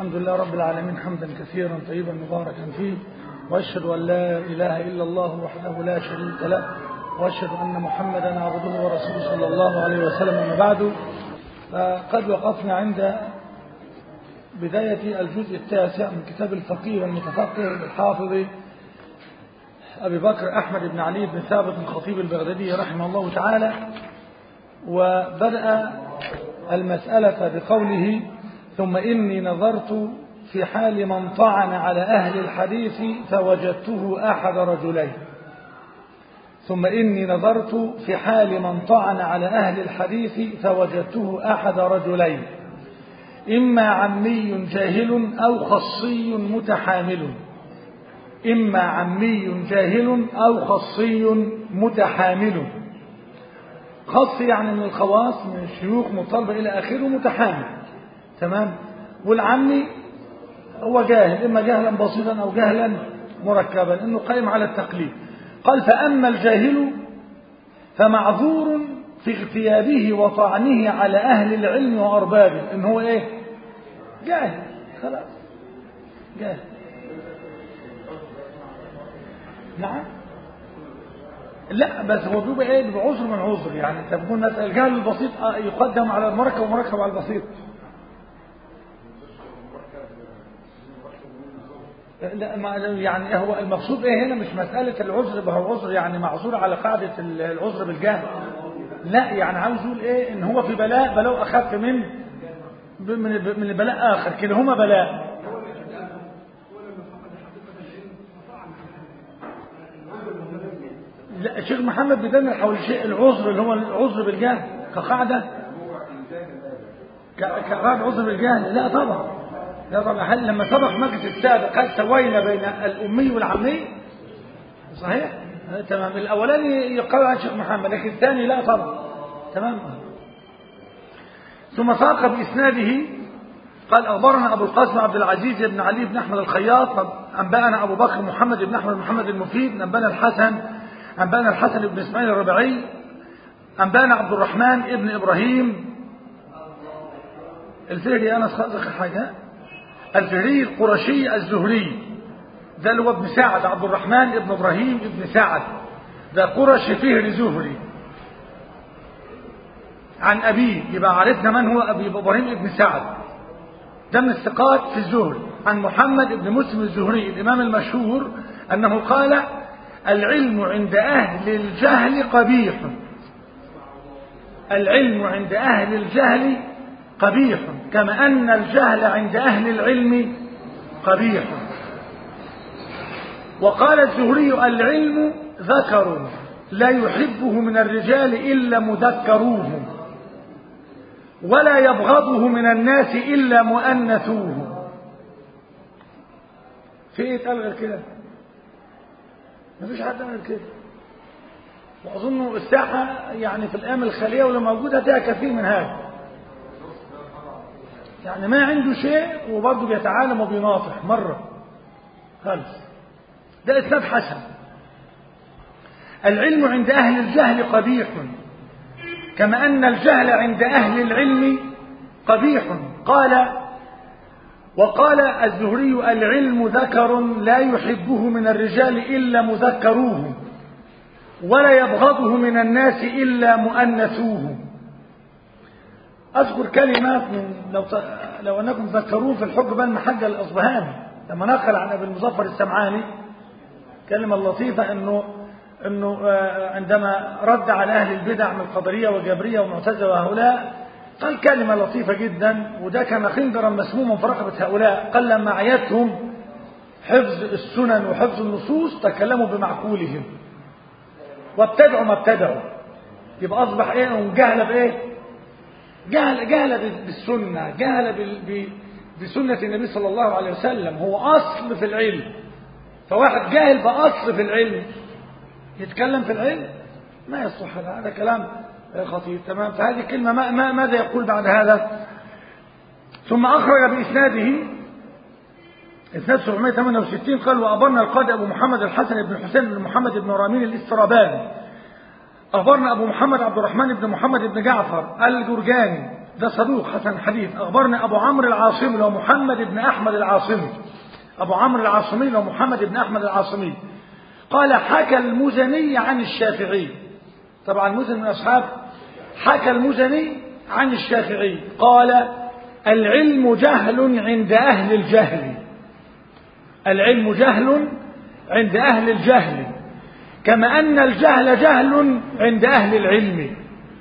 الحمد لله رب العالمين حمدا كثيرا طيبا مباركا فيه وأشهد أن لا إله إلا الله وحده لا شريك له وأشهد أن محمدا عبده ورسوله صلى الله عليه وسلم وما بعد فقد وقفنا عند بداية الجزء التاسع من كتاب الفقيه والمتفقه للحافظ أبي بكر أحمد بن علي بن ثابت الخطيب البغدادي رحمه الله تعالى وبدأ المسألة بقوله ثم إني نظرت في حال من طعن على أهل الحديث فوجدته أحد رجلين ثم إني نظرت في حال من طعن على أهل الحديث فوجدته أحد رجلين إما عمي جاهل أو خصي متحامل إما عمي جاهل أو خصي متحامل خاص يعني من الخواص من الشيوخ مطالبة إلى آخره متحامل تمام والعمي هو جاهل إما جهلا بسيطا أو جهلا مركبا إنه قائم على التقليد قال فأما الجاهل فمعذور في اغتيابه وطعنه على أهل العلم وأربابه إن هو إيه جاهل خلاص جاهل نعم لا بس هو بيبقى ايه بيبقى عذر من عذر يعني انت بتقول مثلا الجهل البسيط يقدم على المركب والمركب على البسيط لا ما يعني هو المقصود ايه هنا مش مسألة العذر ما هو عذر يعني معذور على قاعدة العذر بالجهل لا يعني عاوز يقول ايه ان هو في بلاء بلاء اخف من من من بلاء اخر كلاهما بلاء لا الشيخ محمد بيدمر حول شيء العذر اللي هو العذر بالجهل كقاعدة كقاعدة عذر بالجهل لا طبعا لا طبعا هل لما سبق مجلس السابق هل سوينا بين الأمي والعمي صحيح تمام الأولاني يقال عن الشيخ محمد لكن الثاني لا طبعا تمام ثم ساق بإسناده قال أخبرنا أبو القاسم عبد العزيز بن علي بن أحمد الخياط أنبأنا أبو بكر محمد بن أحمد محمد المفيد أنبأنا الحسن أنبانا الحسن بن إسماعيل الربعي أنبانا عبد الرحمن ابن إبراهيم الفهري أنا ذكر حاجة الفهري القرشي الزهري ده اللي هو ابن سعد عبد الرحمن ابن إبراهيم ابن سعد ده قرشي فهري زهري عن أبيه يبقى عرفنا من هو أبي إبراهيم ابن سعد ده من الثقات في الزهري عن محمد بن مسلم الزهري الإمام المشهور أنه قال العلم عند أهل الجهل قبيح العلم عند أهل الجهل قبيح كما أن الجهل عند أهل العلم قبيح وقال الزهري العلم ذكر لا يحبه من الرجال إلا مذكروه ولا يبغضه من الناس إلا مؤنثوه في ايه اتقال غير كده ما فيش حد غير كده واظن الساحه يعني في الايام الخاليه واللي موجوده فيها كثير من هذا يعني ما عنده شيء وبرضه بيتعالم وبيناطح مره خالص ده اسناد حسن العلم عند اهل الجهل قبيح كما ان الجهل عند اهل العلم قبيح قال وقال الزهري العلم ذكر لا يحبه من الرجال إلا مذكروه ولا يبغضه من الناس إلا مؤنثوه أذكر كلمة من لو, لو أنكم تذكروه في الحب بن محجة الأصبهاني لما نقل عن أبي المظفر السمعاني كلمة لطيفة أنه أنه عندما رد على أهل البدع من القدرية والجبرية والمعتزلة وهؤلاء قال كلمة لطيفة جدا وده كان خنجرا مسموما في رقبة هؤلاء قال لما عيتهم حفظ السنن وحفظ النصوص تكلموا بمعقولهم وابتدعوا ما ابتدعوا يبقى أصبح إيه جهل بإيه جهل, جهل بالسنة جهل بسنة النبي صلى الله عليه وسلم هو أصل في العلم فواحد جاهل بأصل في العلم يتكلم في العلم ما يصح هذا هذا كلام خطير تمام فهذه الكلمة ما ما ماذا يقول بعد هذا ثم أخرج بإسناده إسناد 768 قال وأبرنا القاضي أبو محمد الحسن بن حسين بن محمد بن رامين الاستراباني أخبرنا أبو محمد عبد الرحمن بن محمد بن جعفر الجرجاني ده صدوق حسن الحديث أخبرنا أبو عمرو العاصمي ومحمد بن أحمد العاصمي أبو عمرو العاصمي ومحمد بن أحمد العاصمي قال حكى المزني عن الشافعي طبعا المزني من أصحاب حكى المزني عن الشافعي قال العلم جهل عند أهل الجهل العلم جهل عند أهل الجهل كما أن الجهل جهل عند أهل العلم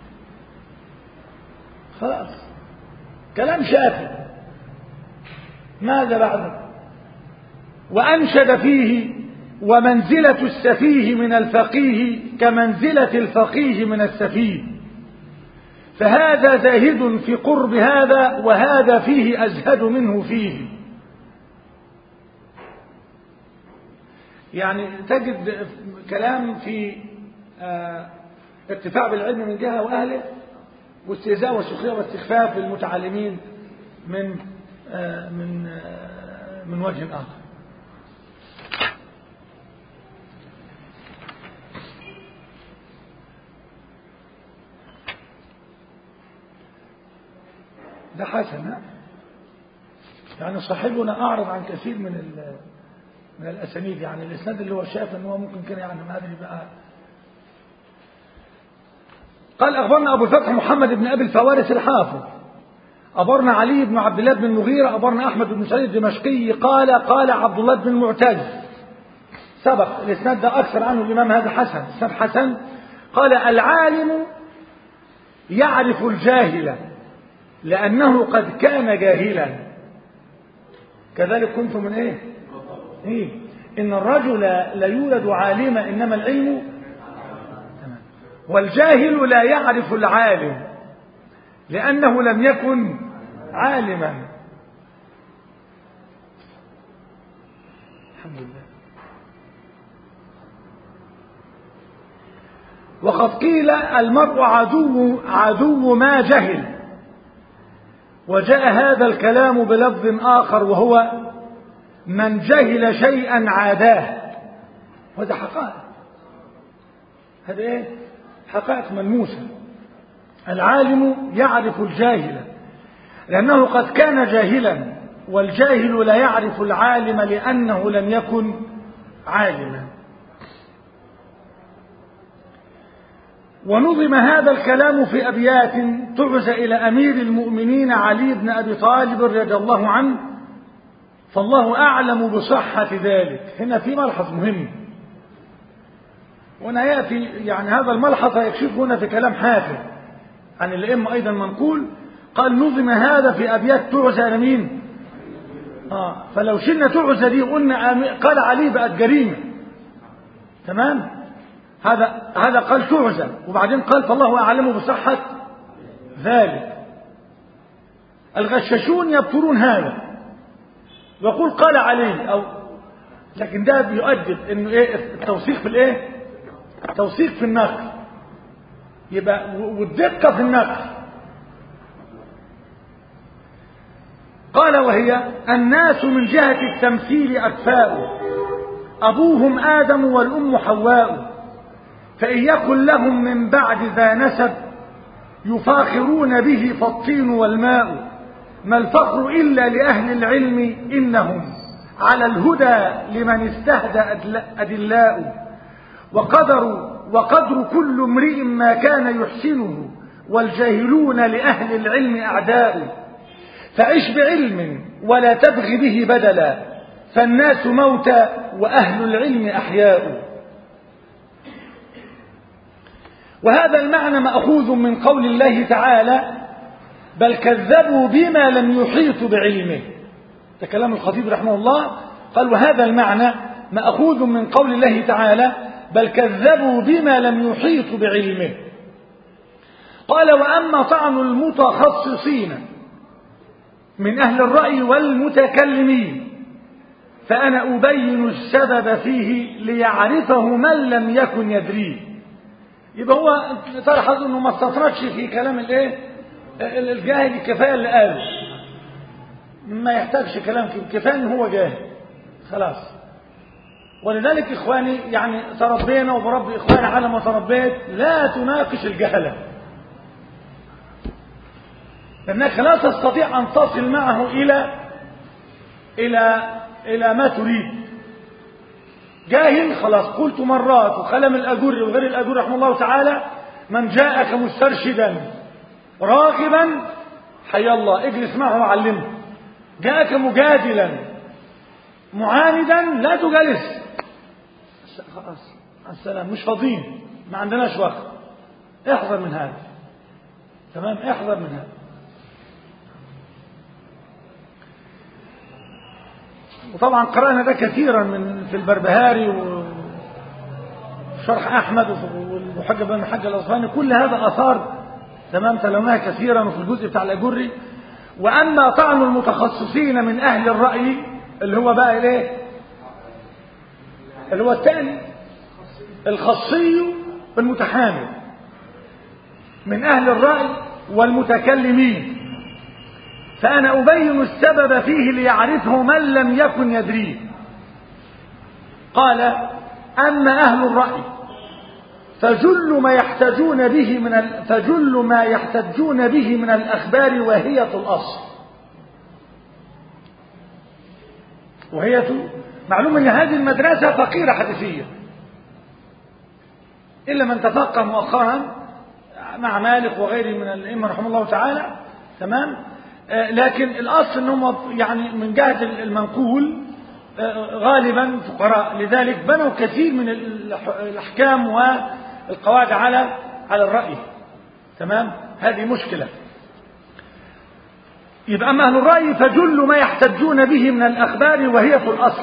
خلاص كلام شافي ماذا بعده وأنشد فيه ومنزلة السفيه من الفقيه كمنزلة الفقيه من السفيه فهذا زاهد في قرب هذا وهذا فيه أزهد منه فيه يعني تجد كلام في ارتفاع بالعلم من جهة وأهله واستهزاء وسخرية واستخفاف للمتعلمين من من من وجه آخر ده حسن يعني صاحبنا أعرض عن كثير من من الأسانيد يعني الإسناد اللي هو شاف إن هو ممكن كده يعني ما أدري بقى قال أخبرنا أبو الفتح محمد بن أبي الفوارس الحافظ أخبرنا علي بن عبد الله بن المغيرة أخبرنا أحمد بن سعيد الدمشقي قال قال عبد الله بن المعتز سبق الإسناد ده أكثر عنه الإمام هذا حسن إسناد حسن قال العالم يعرف الجاهل لأنه قد كان جاهلا كذلك كنت من إيه؟ إيه؟ إن الرجل لا يولد عالما إنما العلم والجاهل لا يعرف العالم لأنه لم يكن عالما الحمد لله وقد قيل المرء عدو عدو ما جهل وجاء هذا الكلام بلفظ آخر وهو من جهل شيئا عاداه وهذا حقائق هذا ايه حقائق ملموسة العالم يعرف الجاهل لأنه قد كان جاهلا والجاهل لا يعرف العالم لأنه لم يكن عالما ونظم هذا الكلام في أبيات تعزى إلى أمير المؤمنين علي بن أبي طالب رضي الله عنه فالله أعلم بصحة ذلك هنا في ملحظ مهم وهنا يأتي يعني هذا الملحظ يكشف هنا في كلام حافظ عن الأئمة أيضا منقول قال نظم هذا في أبيات تعزى لمين آه فلو شلنا تعزى دي قلنا قال علي بقت جريمة تمام هذا هذا قال تعزى وبعدين قال فالله أعلم بصحة ذلك الغشاشون يبطلون هذا ويقول قال علي أو لكن ده بيؤدب انه ايه التوثيق في الايه التوثيق في النقل يبقى والدقة في النقل قال وهي الناس من جهة التمثيل أكفاء أبوهم آدم والأم حواء فإن يكن لهم من بعد ذا نسب يفاخرون به فالطين والماء ما الفخر إلا لأهل العلم إنهم على الهدى لمن استهدى أدلاء وقدر وقدر كل امرئ ما كان يحسنه والجاهلون لأهل العلم أعداء فعش بعلم ولا تبغ به بدلا فالناس موتى وأهل العلم أحياء وهذا المعنى مأخوذ من قول الله تعالى بل كذبوا بما لم يحيطوا بعلمه ده كلام الخطيب رحمه الله قال وهذا المعنى مأخوذ من قول الله تعالى بل كذبوا بما لم يحيطوا بعلمه قال وأما طعن المتخصصين من أهل الرأي والمتكلمين فأنا أبين السبب فيه ليعرفه من لم يكن يدريه يبقى هو تلاحظ انه ما استطردش في كلام الايه الجاهل الكفايه اللي قاله ما يحتاجش كلام كفايه ان هو جاهل خلاص ولذلك اخواني يعني تربينا وبربي اخواني على ما تربيت لا تناقش الجهله لأنك لا تستطيع أن تصل معه إلى إلى إلى ما تريد جاهل خلاص قلت مرات وخلم الأجر وغير الأجر رحمه الله تعالى من جاءك مسترشدا راغبا حي الله اجلس معه وعلمه جاءك مجادلا معاندا لا تجلس خلاص السلام مش فاضيين ما عندناش وقت احذر من هذا تمام احذر من هذا وطبعا قرأنا ده كثيرا من في البربهاري وشرح أحمد والمحجب بن الحج الأصفهاني كل هذا أثار تمام تلوناها كثيرا وفي الجزء بتاع الأجري وأما طعن المتخصصين من أهل الرأي اللي هو بقى إيه اللي هو الثاني الخاصي المتحامل من أهل الرأي والمتكلمين فأنا أبين السبب فيه ليعرفه من لم يكن يدريه قال أما أهل الرأي فجل ما يحتجون به من ال... فجل ما يحتجون به من الأخبار وهية الأصل وهية معلوم أن هذه المدرسة فقيرة حديثية إلا من تفقه مؤخرا مع مالك وغيره من الأئمة رحمه الله تعالى تمام آه لكن الأصل أنهم يعني من جهة المنقول آه غالبا فقراء لذلك بنوا كثير من الأحكام والقواعد على على الرأي تمام هذه مشكلة يبقى أما أهل الرأي فجل ما يحتجون به من الأخبار وهي في الأصل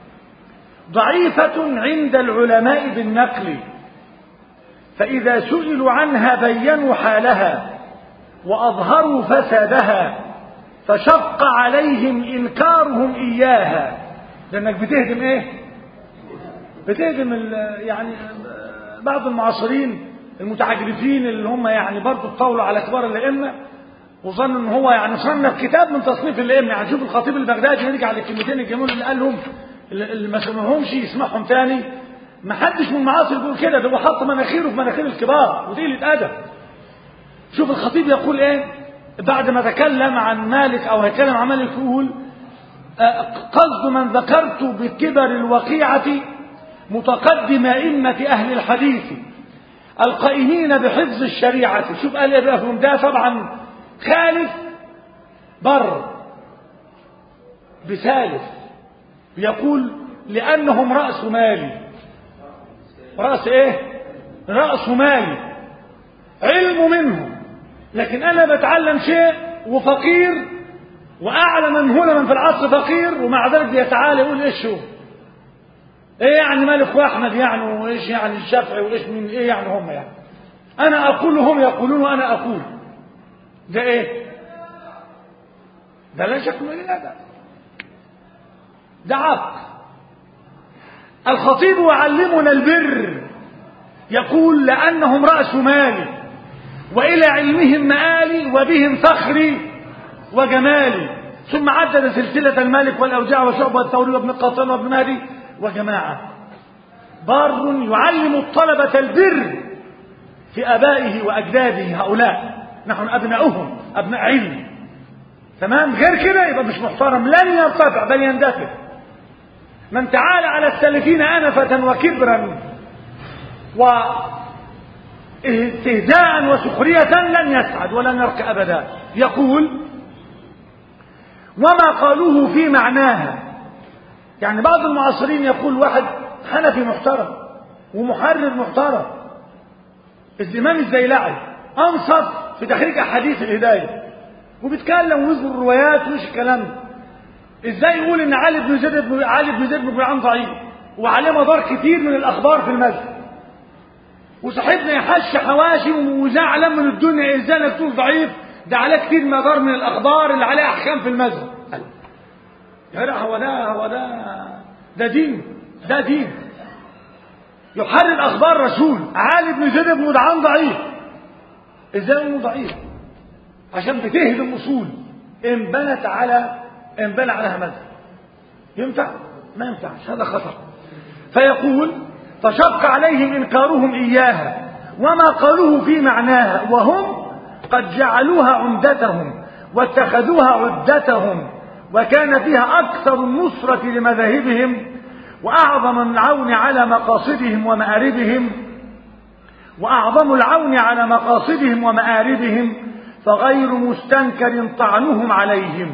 ضعيفة عند العلماء بالنقل فإذا سئلوا عنها بينوا حالها وأظهروا فسادها فشق عليهم إنكارهم إياها لأنك بتهدم إيه بتهدم يعني بعض المعاصرين المتعجرفين اللي هم يعني برضه اطولوا على كبار الأئمة وظن ان هو يعني صنف كتاب من تصنيف الائمه يعني شوف الخطيب البغدادي نرجع للكلمتين الجميل اللي قالهم اللي ما سمعهمش يسمعهم تاني ما حدش من المعاصر بيقول كده ده هو حط مناخيره في مناخير الكبار ودي قله ادب شوف الخطيب يقول ايه بعد ما تكلم عن مالك او هيتكلم عن مالك يقول قصد من ذكرت بكبر الوقيعة متقدم أئمة أهل الحديث القائمين بحفظ الشريعة شوف قال إيه ده طبعا خالف بر بثالث يقول لأنهم رأس مالي رأس إيه رأس مالي علم منهم لكن أنا بتعلم شيء وفقير وأعلى من هنا من في العصر فقير ومع ذلك بيتعالى يقول إيش هو إيه يعني مالك وأحمد يعني وإيش يعني الشافعي وإيش من إيه يعني هم يعني أنا أقول هم يقولون وأنا أقول ده إيه ده لا شك من هذا ده عقل الخطيب يعلمنا البر يقول لأنهم رأس مالي وإلى علمهم مآلي وبهم فخري وجمالي ثم عدد سلسلة الملك والأوجاع وشعب والثوري وابن القاطان وابن مهدي وجماعة بار يعلم الطلبة البر في آبائه وأجداده هؤلاء نحن أبناؤهم أبناء علم تمام غير كده يبقى مش محترم لن يرتفع بل يندفع من تعالى على السلفين أنفة وكبرا واستهزاء وسخرية لن يسعد ولن يرقى أبدا يقول وما قالوه في معناها يعني بعض المعاصرين يقول واحد حنفي محترم ومحرر محترم الإمام الزيلعي أنصف في تخريج أحاديث الهداية وبيتكلم ويذكر الروايات وإيش الكلام ده ازاي يقول ان علي بن زيد بن علي بن زيد بن جدعان ضعيف وعليه مدار كتير من الاخبار في المسجد وصاحبنا يحش حواشي وزعلان من الدنيا ازاي انك تقول ضعيف ده عليه كتير مدار من الاخبار اللي عليها احكام في المسجد يا لا هو ده هو ده ده دين ده دين يحرر اخبار رسول علي بن زيد بن جدعان ضعيف ازاي انه ضعيف عشان بتهدم اصول انبنت على انبنى عليها مذهب ينفع ما ينفعش هذا خطر فيقول فشق عليهم انكارهم اياها وما قالوه في معناها وهم قد جعلوها عمدتهم واتخذوها عدتهم وكان فيها أكثر النصرة لمذاهبهم وأعظم العون على مقاصدهم ومآربهم وأعظم العون على مقاصدهم ومآربهم فغير مستنكر طعنهم عليهم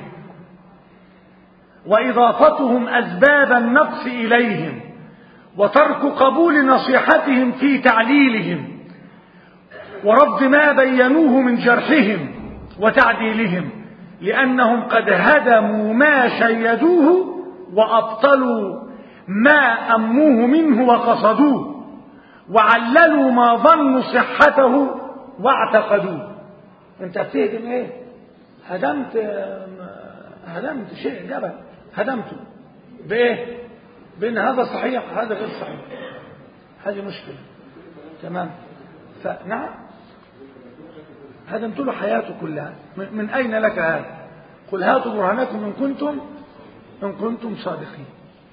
وإضافتهم أسباب النقص إليهم وترك قبول نصيحتهم في تعليلهم ورد ما بينوه من جرحهم وتعديلهم لأنهم قد هدموا ما شيدوه وأبطلوا ما أموه منه وقصدوه وعللوا ما ظنوا صحته واعتقدوه انت بتهدم ايه هدمت هدمت شيء جبل هدمته بايه بان هذا صحيح هذا غير صحيح هذه مشكله تمام فنعم هدمت له حياته كلها من اين لك هذا قل هاتوا برهانكم ان كنتم ان كنتم صادقين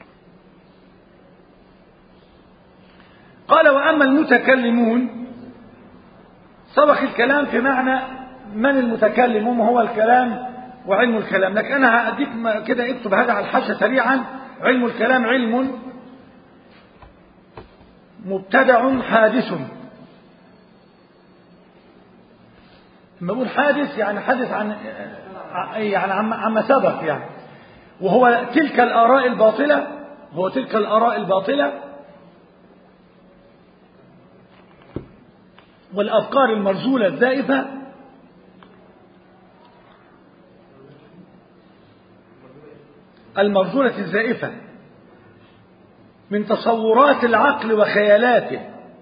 قال واما المتكلمون سبق الكلام في معنى من المتكلم وما هو الكلام وعلم الكلام لكن انا هاديك كده اكتب هذا على الحاشيه سريعا علم الكلام علم مبتدع حادث لما بقول حادث يعني حادث عن يعني عما عم سبق يعني وهو تلك الآراء الباطلة هو تلك الآراء الباطلة والأفكار المرزولة الزائفة المرزولة الزائفة من تصورات العقل وخيالاته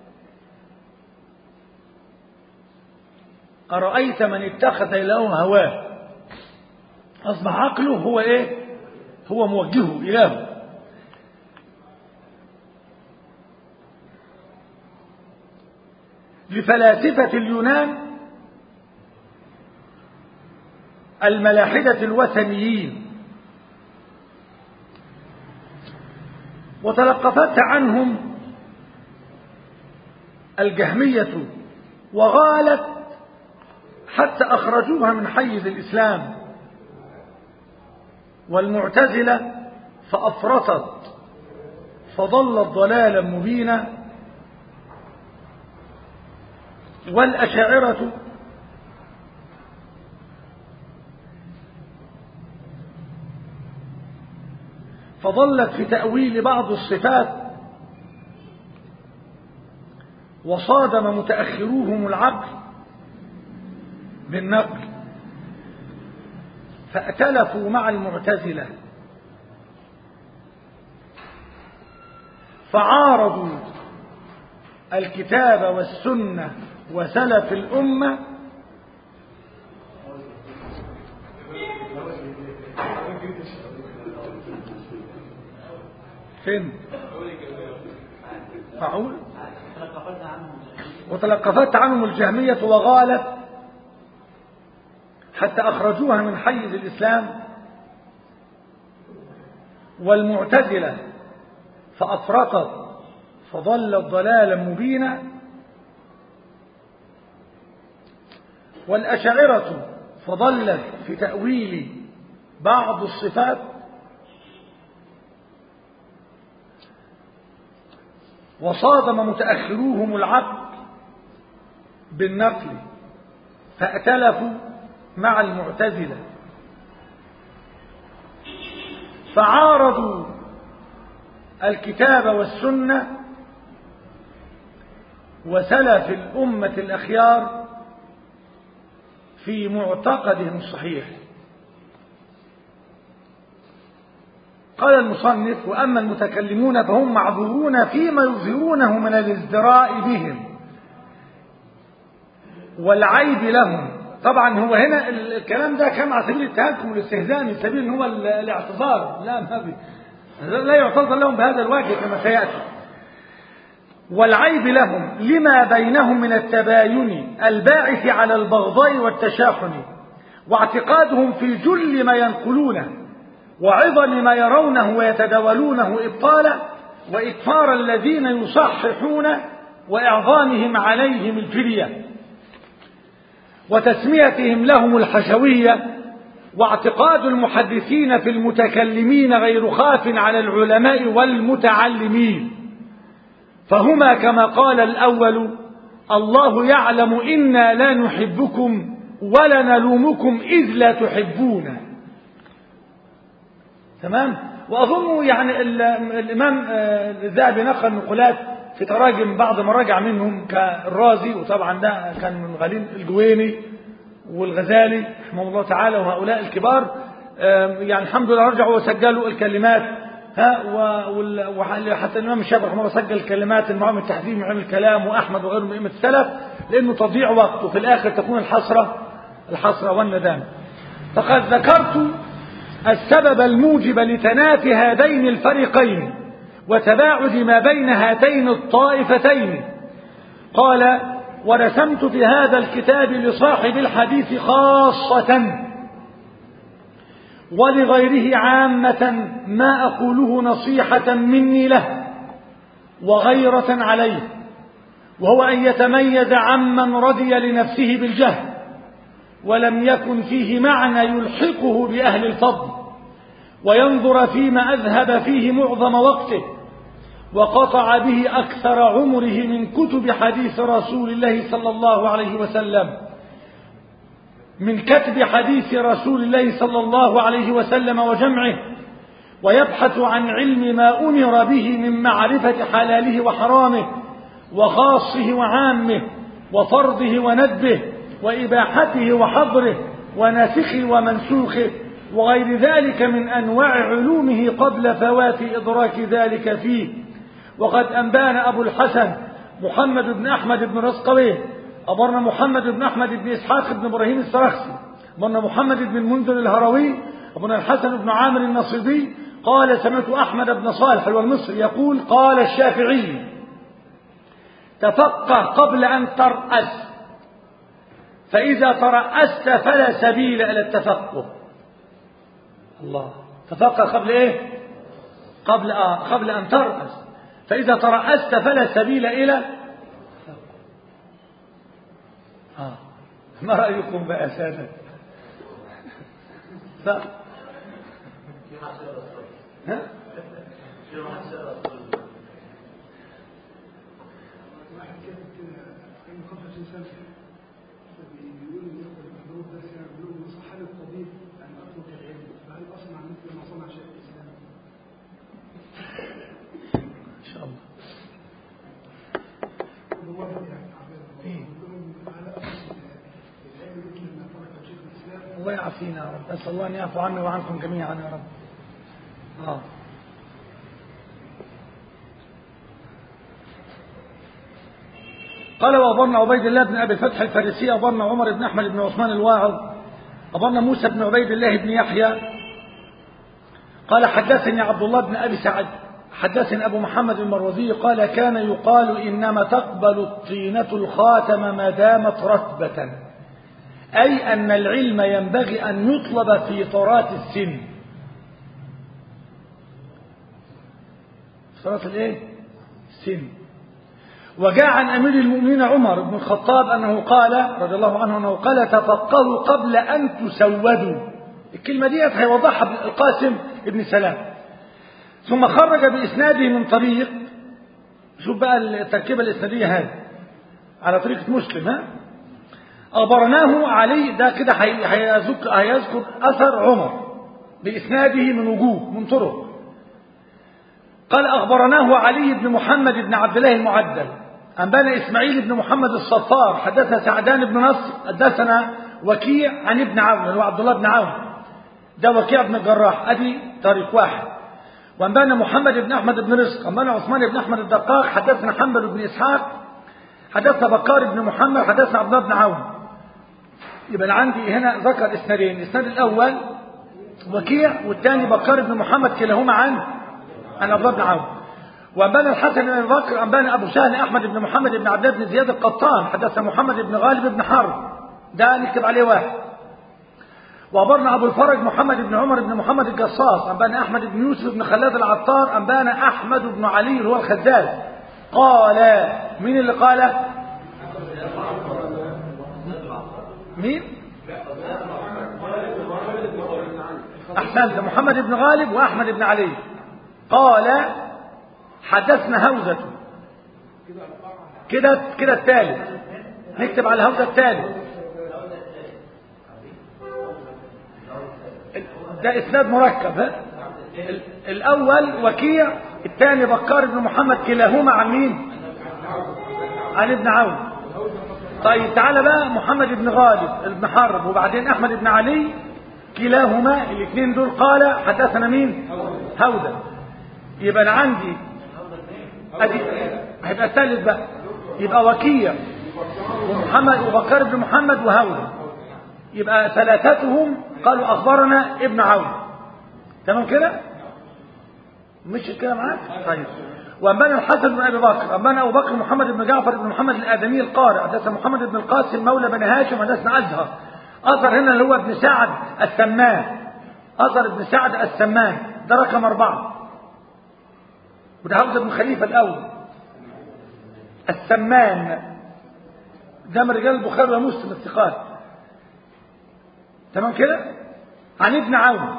أرأيت من اتخذ إلهه هواه أصبح عقله هو إيه هو موجهه إلهه لفلاسفة اليونان الملاحدة الوثنيين وتلقفت عنهم الجهمية وغالت حتى أخرجوها من حيز الإسلام والمعتزلة فأفرطت فضلت ضلالا مبينا والأشاعرة فضلت في تأويل بعض الصفات وصادم متأخروهم العقل بالنقل فأتلفوا مع المعتزلة فعارضوا الكتاب والسنة وسلف الأمة فين فعول وتلقفت عنهم الجهمية وغالت حتى أخرجوها من حيز الإسلام والمعتزلة فأفرطت فضلت ضلالا مبينا والأشاعرة فضلت في تأويل بعض الصفات وصادم متأخروهم العقل بالنقل فأتلفوا مع المعتزلة فعارضوا الكتاب والسنة وسلف الأمة الأخيار في معتقدهم الصحيح قال المصنف وأما المتكلمون فهم معذورون فيما يظهرونه من الازدراء بهم والعيب لهم طبعا هو هنا الكلام ده كان على سبيل التهكم والاستهزاء من سبيل هو الاعتذار لا ما بي لا يعتذر لهم بهذا الوجه كما سياتي والعيب لهم لما بينهم من التباين الباعث على البغضاء والتشاحن واعتقادهم في جل ما ينقلونه وعظم ما يرونه ويتداولونه إبطالا وإكفار الذين يصححون وإعظامهم عليهم الفدية وتسميتهم لهم الحشوية واعتقاد المحدثين في المتكلمين غير خاف على العلماء والمتعلمين فهما كما قال الأول الله يعلم إنا لا نحبكم ولا نلومكم إذ لا تحبون تمام وأظن يعني الإمام الذهبي نقل نقولات في تراجم بعض مراجع منهم كالرازي وطبعا ده كان من غالين الجويني والغزالي رحمه الله تعالى وهؤلاء الكبار يعني الحمد لله رجعوا وسجلوا الكلمات ها وحتى الامام الشافعي رحمه الله سجل الكلمات المعلم التحديد من علم الكلام واحمد وغيرهم من ائمه السلف لانه تضيع وقت وفي الاخر تكون الحسره الحسره والندامه فقد ذكرت السبب الموجب لتنافي هذين الفريقين وتباعد ما بين هاتين الطائفتين قال ورسمت في هذا الكتاب لصاحب الحديث خاصة ولغيره عامة ما أقوله نصيحة مني له وغيرة عليه وهو أن يتميز عمن رضي لنفسه بالجهل ولم يكن فيه معنى يلحقه بأهل الفضل وينظر فيما أذهب فيه معظم وقته وقطع به أكثر عمره من كتب حديث رسول الله صلى الله عليه وسلم من كتب حديث رسول الله صلى الله عليه وسلم وجمعه ويبحث عن علم ما أمر به من معرفة حلاله وحرامه وخاصه وعامه وفرضه وندبه وإباحته وحظره وناسخه ومنسوخه وغير ذلك من أنواع علومه قبل فوات إدراك ذلك فيه وقد أنبانا أبو الحسن محمد بن أحمد بن رزقويه أمرنا محمد بن أحمد بن إسحاق بن إبراهيم السرخسي أمرنا محمد بن المنذر الهروي أبونا الحسن بن عامر النصيبي قال سمعت أحمد بن صالح والمصري يقول قال الشافعي تفقه قبل أن ترأس فإذا ترأست فلا سبيل إلى التفقه الله تفقه قبل إيه قبل آه قبل أن ترأس فإذا ترأست فلا سبيل إلى آه. ما رأيكم بقى سادة ف... ها؟ واحد كاتب كده كان 25 سنه بيقول ان الحضور ده يعني بيقول نصح للطبيب ان اطلب العلم فهل اصنع مثل ما صنع شيخ الاسلام؟ إن شاء الله هو واحد يعني تعبان إيه. بيقول لهم على اصل العلم مثل ما ترك شيخ الاسلام الله يعافينا يا رب أسأل الله أن يعفو عنا وعنكم جميعا يا رب آه. قال وأخبرنا عبيد الله بن أبي الفتح الفارسي أخبرنا عمر بن أحمد بن عثمان الواعظ أخبرنا موسى بن عبيد الله بن يحيى قال حدثني عبد الله بن أبي سعد حدثني أبو محمد المروزي قال كان يقال إنما تقبل الطينة الخاتم ما دامت رتبة أي أن العلم ينبغي أن يطلب في طرات السن طرات الايه السن وجاء عن أمير المؤمنين عمر بن الخطاب أنه قال رضي الله عنه أنه قال تفقهوا قبل أن تسودوا الكلمة دي هيوضحها القاسم ابن سلام ثم خرج بإسناده من طريق شوف بقى التركيبة الإسنادية هذه على طريقة مسلم ها أخبرناه علي ده كده هي- هيذكر هيذكر أثر عمر بإسناده من وجوه من طرق قال أخبرناه علي بن محمد بن عبد الله المعدل أنبانا إسماعيل بن محمد الصفار حدثنا سعدان بن نصر حدثنا وكيع عن ابن عون اللي هو عبد الله بن عون ده وكيع بن الجراح أدي طريق واحد وأنبانا محمد بن أحمد بن رزق أنبانا عثمان بن أحمد الدقاق حدثنا حنبل بن إسحاق حدثنا بكار بن محمد حدثنا عبد الله بن عون يبقى أنا عندي هنا ذكر اسنادين الاسناد الأول وكيع والثاني بكار بن محمد كلاهما عن عن عبد الله بن عون وأنبانا الحسن بن أبي بكر أنبانا أبو سهل أحمد بن محمد بن عبد الله بن زياد القطان حدثنا محمد بن غالب بن حرب ده نكتب عليه واحد وأخبرنا أبو الفرج محمد بن عمر بن محمد الجصاص أنبانا أحمد بن يوسف بن خلاد العطار أنبانا أحمد بن علي اللي هو الخزاز قال مين اللي قال مين أحسنت محمد بن غالب وأحمد بن علي قال حدثنا هوزة كده كده الثالث نكتب على هوزة الثالث ده إسناد مركب ها ال- الأول وكيع الثاني بكار بن محمد كلاهما عن مين؟ عن ابن عون طيب تعالى بقى محمد بن غالب بن حرب وبعدين أحمد بن علي كلاهما الاثنين دول قال حدثنا مين؟ هودا يبقى أنا عندي أدي هيبقى الثالث بقى يبقى وكيع ومحمد وبكار بن محمد وهودا يبقى ثلاثتهم قالوا أخبرنا ابن عون تمام كده مش كده معاك طيب وأنبانا الحسن بن أبي بكر أنبانا أبو بكر محمد بن جعفر بن محمد الآدمي القارئ حدثنا محمد بن القاسم مولى بن هاشم حدثنا أزهر أثر هنا اللي هو ابن سعد السمان أثر ابن سعد السمان ده رقم أربعة وده حمزة بن خليفة الأول السمان ده من رجال البخاري ومسلم الثقات تمام كده عن ابن عون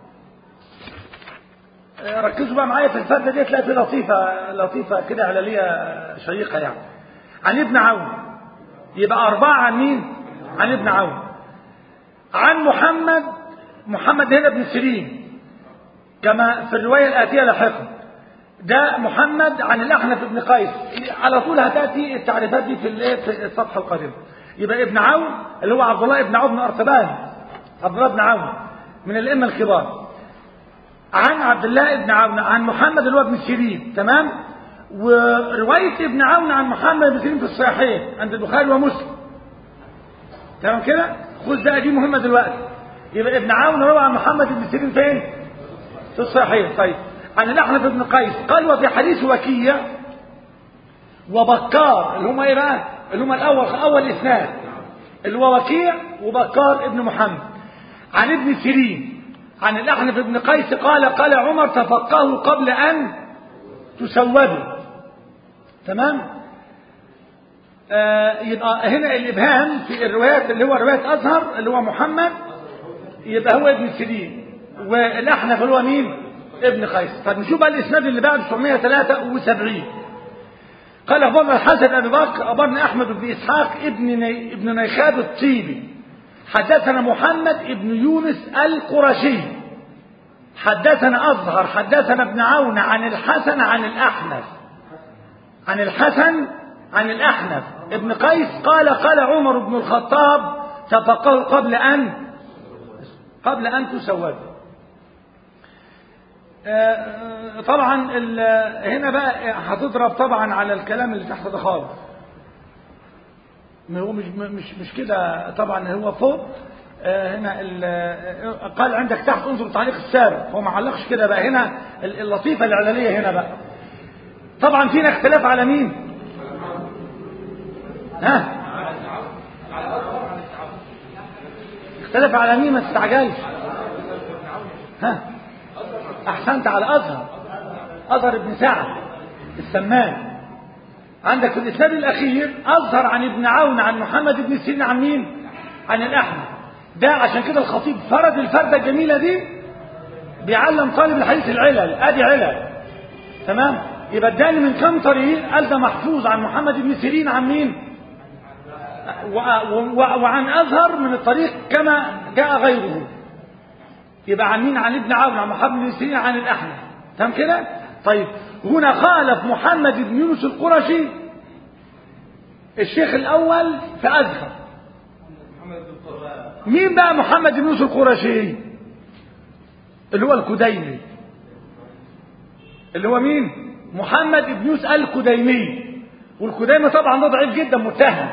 آه، ركزوا بقى معايا في الفردة دي تلاقي في لطيفة لطيفة كده علالية شيقة يعني عن ابن عون يبقى أربعة عن مين؟ عن ابن عون عن محمد محمد هنا بن سيرين كما في الرواية الآتية لاحقا ده محمد عن الأحنف بن قيس على طول هتأتي التعريفات دي في الايه في الصفحة القادمة يبقى ابن عون اللي هو عبد الله بن عون بن أرطبان عبد الله بن عون من الأئمة الكبار عن عبد الله بن عون عن محمد اللي هو ابن سيرين تمام ورواية ابن عون عن محمد بن سيرين في الصحيحين عند البخاري ومسلم تمام كده خذ بقى دي مهمة دلوقتي يبقى ابن عون روى عن محمد بن سيرين فين في الصحيح طيب عن الأحنف بن قيس قال وفي حديث وكيع وبكار اللي هم ايه بقى اللي هم الاول اول اثنان اللي هو وكيع وبكار ابن محمد عن ابن سيرين عن الأحنف بن قيس قال قال عمر تفقهوا قبل أن تسودوا تمام آه يبقى هنا الإبهام في الروايات اللي هو رواية أزهر اللي هو محمد يبقى هو ابن سيرين والأحنف اللي هو مين ابن قيس طب نشوف بقى الإسناد اللي بعد 973 قال أخبرنا الحسن أبي بكر أخبرنا أحمد بن إسحاق ابن ني... ابن نيخاب الطيبي حدثنا محمد ابن يونس القرشي حدثنا أظهر حدثنا ابن عون عن الحسن عن الأحنف عن الحسن عن الأحنف ابن قيس قال قال عمر بن الخطاب تفقهوا قبل أن قبل أن تسودوا طبعا هنا بقى هتضرب طبعا على الكلام اللي تحت ده خالص هو مش مش مش كده طبعا هو فوق هنا قال عندك تحت انظر تعليق السابق هو ما علقش كده بقى هنا اللطيفه الاعلانيه هنا بقى طبعا فينا اختلاف على مين ها اختلف على مين ما تستعجلش ها احسنت على ازهر ازهر ابن سعد السمان عندك في الاسناد الاخير اظهر عن ابن عون عن محمد بن سيرين عن مين عن الاحمد ده عشان كده الخطيب فرد الفرده الجميله دي بيعلم طالب الحديث العلل ادي علل تمام يبقى اداني من كم طريق قال ده محفوظ عن محمد بن سيرين عن مين وعن ازهر من الطريق كما جاء غيره يبقى عن مين عن ابن عون عن محمد بن سيرين عن الاحنف تمام كده طيب هنا خالف محمد بن يونس القرشي الشيخ الاول في ازهر مين بقى محمد بن يونس القرشي اللي هو الكديمي اللي هو مين محمد بن يونس الكديمي والكديمي طبعا ده ضعيف جدا متهم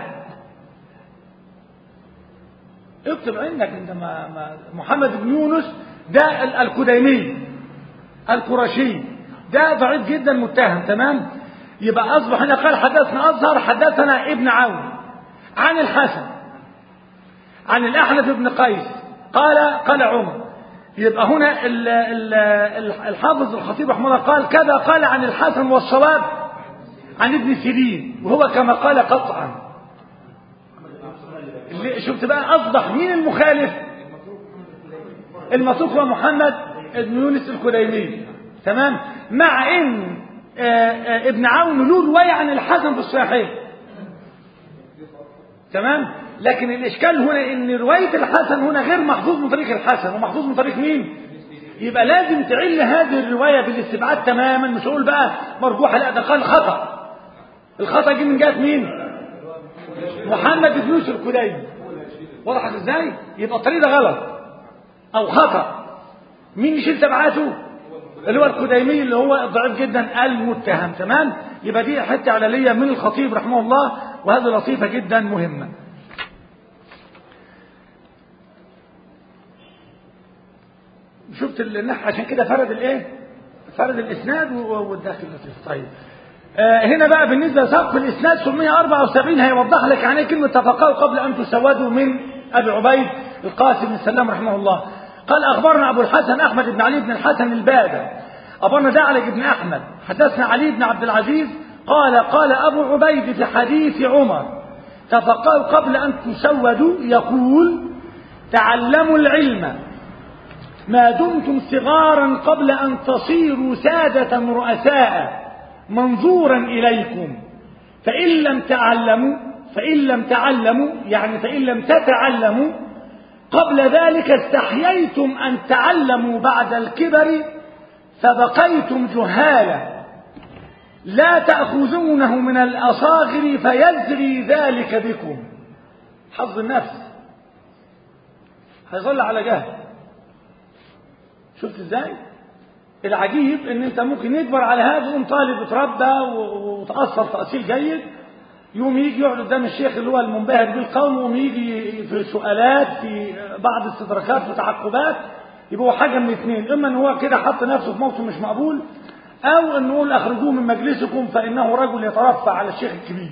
اكتب عندك انت ما ما محمد بن يونس ده الكديمي القرشي ده ضعيف جدا متهم تمام يبقى اصبح هنا قال حدثنا ازهر حدثنا ابن عون عن الحسن عن الاحنف بن قيس قال قال عمر يبقى هنا ال ال الحافظ الخطيب رحمه الله قال كذا قال عن الحسن والصواب عن ابن سيرين وهو كما قال قطعا شفت بقى اصبح مين المخالف المتروك هو محمد بن يونس الكليمي تمام مع ان آه، آه، ابن عون له روايه عن الحسن في الصحيحين تمام لكن الاشكال هنا ان روايه الحسن هنا غير محفوظ من طريق الحسن ومحفوظ من طريق مين يبقى لازم تعل هذه الروايه بالاستبعاد تماما مش هقول بقى مرجوحه لا ده قال خطا الخطا جه من جهه مين محمد بن يوسف الكليبي وضحت ازاي يبقى الطريق ده غلط او خطا مين يشيل تبعاته اللي هو الكديمي اللي هو ضعيف جدا المتهم تمام يبقى دي حته علليه من الخطيب رحمه الله وهذه لطيفه جدا مهمه شفت النحو عشان كده فرد الايه فرد الاسناد والداخل اللطيف طيب آه هنا بقى بالنسبه لسقف الاسناد 774 هيوضح لك يعني ايه كلمه تفقهوا قبل ان تسودوا من ابي عبيد القاسم بن سلام رحمه الله قال اخبرنا ابو الحسن احمد بن علي بن الحسن البادة اخبرنا دعلج بن احمد حدثنا علي بن عبد العزيز قال قال ابو عبيد في حديث عمر تفقهوا قبل ان تسودوا يقول تعلموا العلم ما دمتم صغارا قبل أن تصيروا سادة رؤساء منظورا إليكم فإن لم تعلموا فإن لم تعلموا يعني فإن لم تتعلموا قبل ذلك استحييتم أن تعلموا بعد الكبر فبقيتم جهالا لا تأخذونه من الأصاغر فيزري ذلك بكم حظ النفس هيظل على جهل شفت ازاي العجيب ان انت ممكن يكبر على هذا يقوم طالب اتربى وتاثر تاثير جيد يوم يجي يقعد قدام الشيخ اللي هو المنبهر بالقوم ويقوم يجي في سؤالات في بعض استدراكات وتعقبات يبقى هو حاجه من اثنين اما ان هو كده حط نفسه في موقف مش مقبول او ان نقول اخرجوه من مجلسكم فانه رجل يترفع على الشيخ الكبير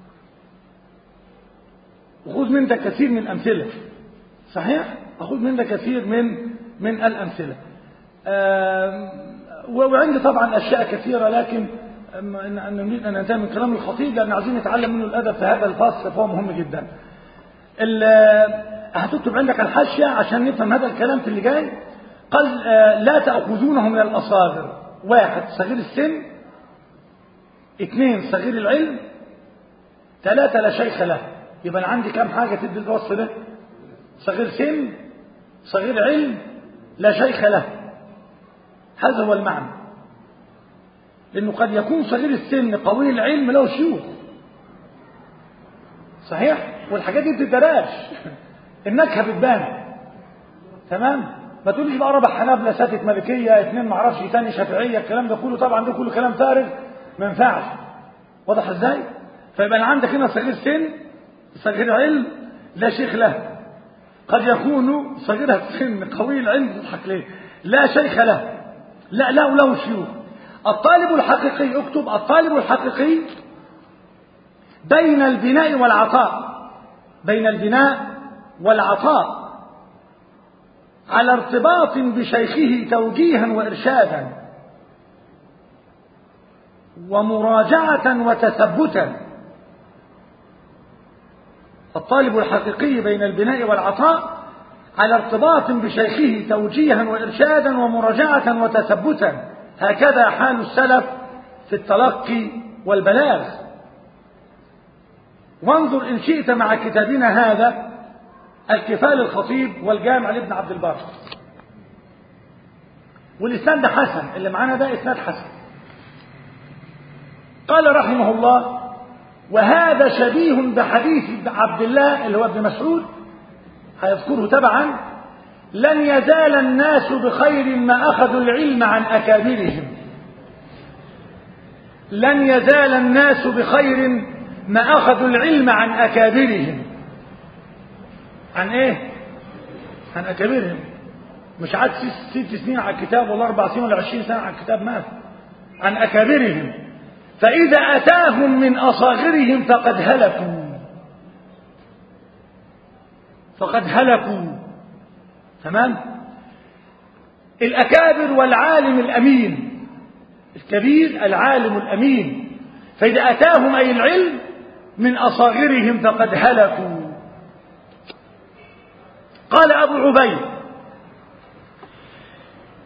وخذ من ده كثير من الامثله صحيح اخذ من ده كثير من من الامثله وعندي طبعا اشياء كثيره لكن نريد ان ننتهي من كلام الخطيب لان عايزين نتعلم منه الادب في هذا الفصل فهو مهم جدا. هتكتب عندك الحاشيه عشان نفهم هذا الكلام في اللي جاي. قال لا تاخذونه من الاصاغر. واحد صغير السن. اثنين صغير العلم. ثلاثه لا شيخ له. يبقى انا عندي كم حاجه تدي الوصف ده؟ صغير سن صغير علم لا شيخ له هذا هو المعنى لأنه قد يكون صغير السن قوي العلم له شيوخ صحيح والحاجات دي بتدراش النكهة بتبان تمام ما تقوليش بقى ربع حنابلة ساتت ملكية اثنين ما اعرفش تاني شافعية الكلام ده كله طبعا ده كله كلام فارغ ما ينفعش واضح ازاي فيبقى عندك هنا صغير سن صغير علم لا شيخ له قد يكون صغير السن قوي العلم تضحك ليه لا شيخ له لا له له شيوخ الطالب الحقيقي اكتب الطالب الحقيقي بين البناء والعطاء بين البناء والعطاء على ارتباط بشيخه توجيها وارشادا ومراجعه وتثبتا الطالب الحقيقي بين البناء والعطاء على ارتباط بشيخه توجيها وإرشادا ومراجعة وتثبتا هكذا حال السلف في التلقي والبلاغ وانظر إن شئت مع كتابنا هذا الكفال الخطيب والجامع لابن عبد البر والإسناد ده حسن اللي معانا ده إسناد حسن قال رحمه الله وهذا شبيه بحديث عبد الله اللي هو ابن مسعود هيذكره تبعا لن يزال الناس بخير ما أخذوا العلم عن أكابرهم لن يزال الناس بخير ما أخذوا العلم عن أكابرهم عن إيه؟ عن أكابرهم مش عاد ست سنين على الكتاب ولا أربع سنين ولا عشرين سنة على الكتاب مات عن أكابرهم فإذا أتاهم من أصاغرهم فقد هلكوا فقد هلكوا تمام الأكابر والعالم الأمين الكبير العالم الأمين فإذا أتاهم أي العلم من أصاغرهم فقد هلكوا قال أبو عبيد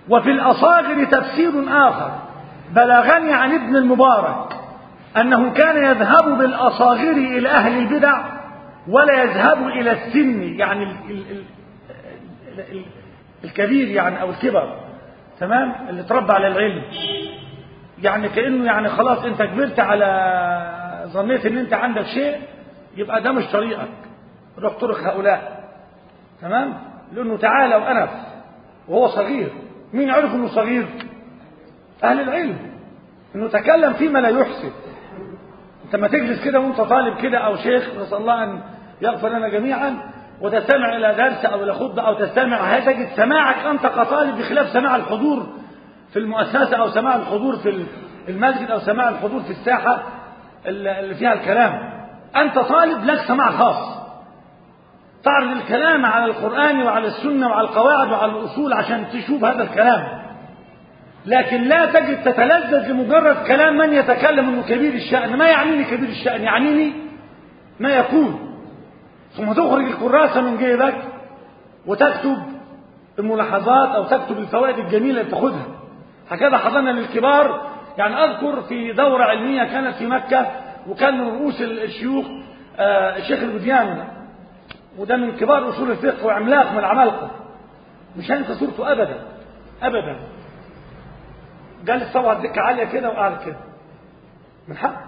وفي الأصاغر تفسير آخر بلغني عن ابن المبارك أنه كان يذهب بالأصاغر إلى أهل البدع ولا يذهب إلى السن يعني ال ال ال ال ال الكبير يعني أو الكبر تمام اللي تربى على العلم يعني كأنه يعني خلاص أنت كبرت على ظنيت أن أنت عندك شيء يبقى ده مش طريقك روح طرق هؤلاء تمام لأنه تعالى وأنف وهو صغير مين عرف أنه صغير أهل العلم أنه تكلم فيما لا يحسن أنت ما تجلس كده وأنت طالب كده أو شيخ نسأل الله أن يغفر لنا جميعا وتستمع إلى درس أو إلى خطبة أو تستمع هتجد سماعك أنت كطالب بخلاف سماع الحضور في المؤسسة أو سماع الحضور في المسجد أو سماع الحضور في الساحة اللي فيها الكلام أنت طالب لك سماع خاص تعرض الكلام على القرآن وعلى السنة وعلى القواعد وعلى الأصول عشان تشوف هذا الكلام لكن لا تجد تتلذذ لمجرد كلام من يتكلم انه كبير الشأن ما يعنيني كبير الشأن يعنيني ما يكون ثم تخرج الكراسة من جيبك وتكتب الملاحظات او تكتب الفوائد الجميلة اللي تاخدها هكذا حضرنا للكبار يعني اذكر في دورة علمية كانت في مكة وكان من رؤوس الشيوخ آه الشيخ البدياني وده من كبار اصول الفقه وعملاق من العمالقة مش هينسى صورته ابدا ابدا جالس طبعا دكة عالية كده وقاعد كده من حق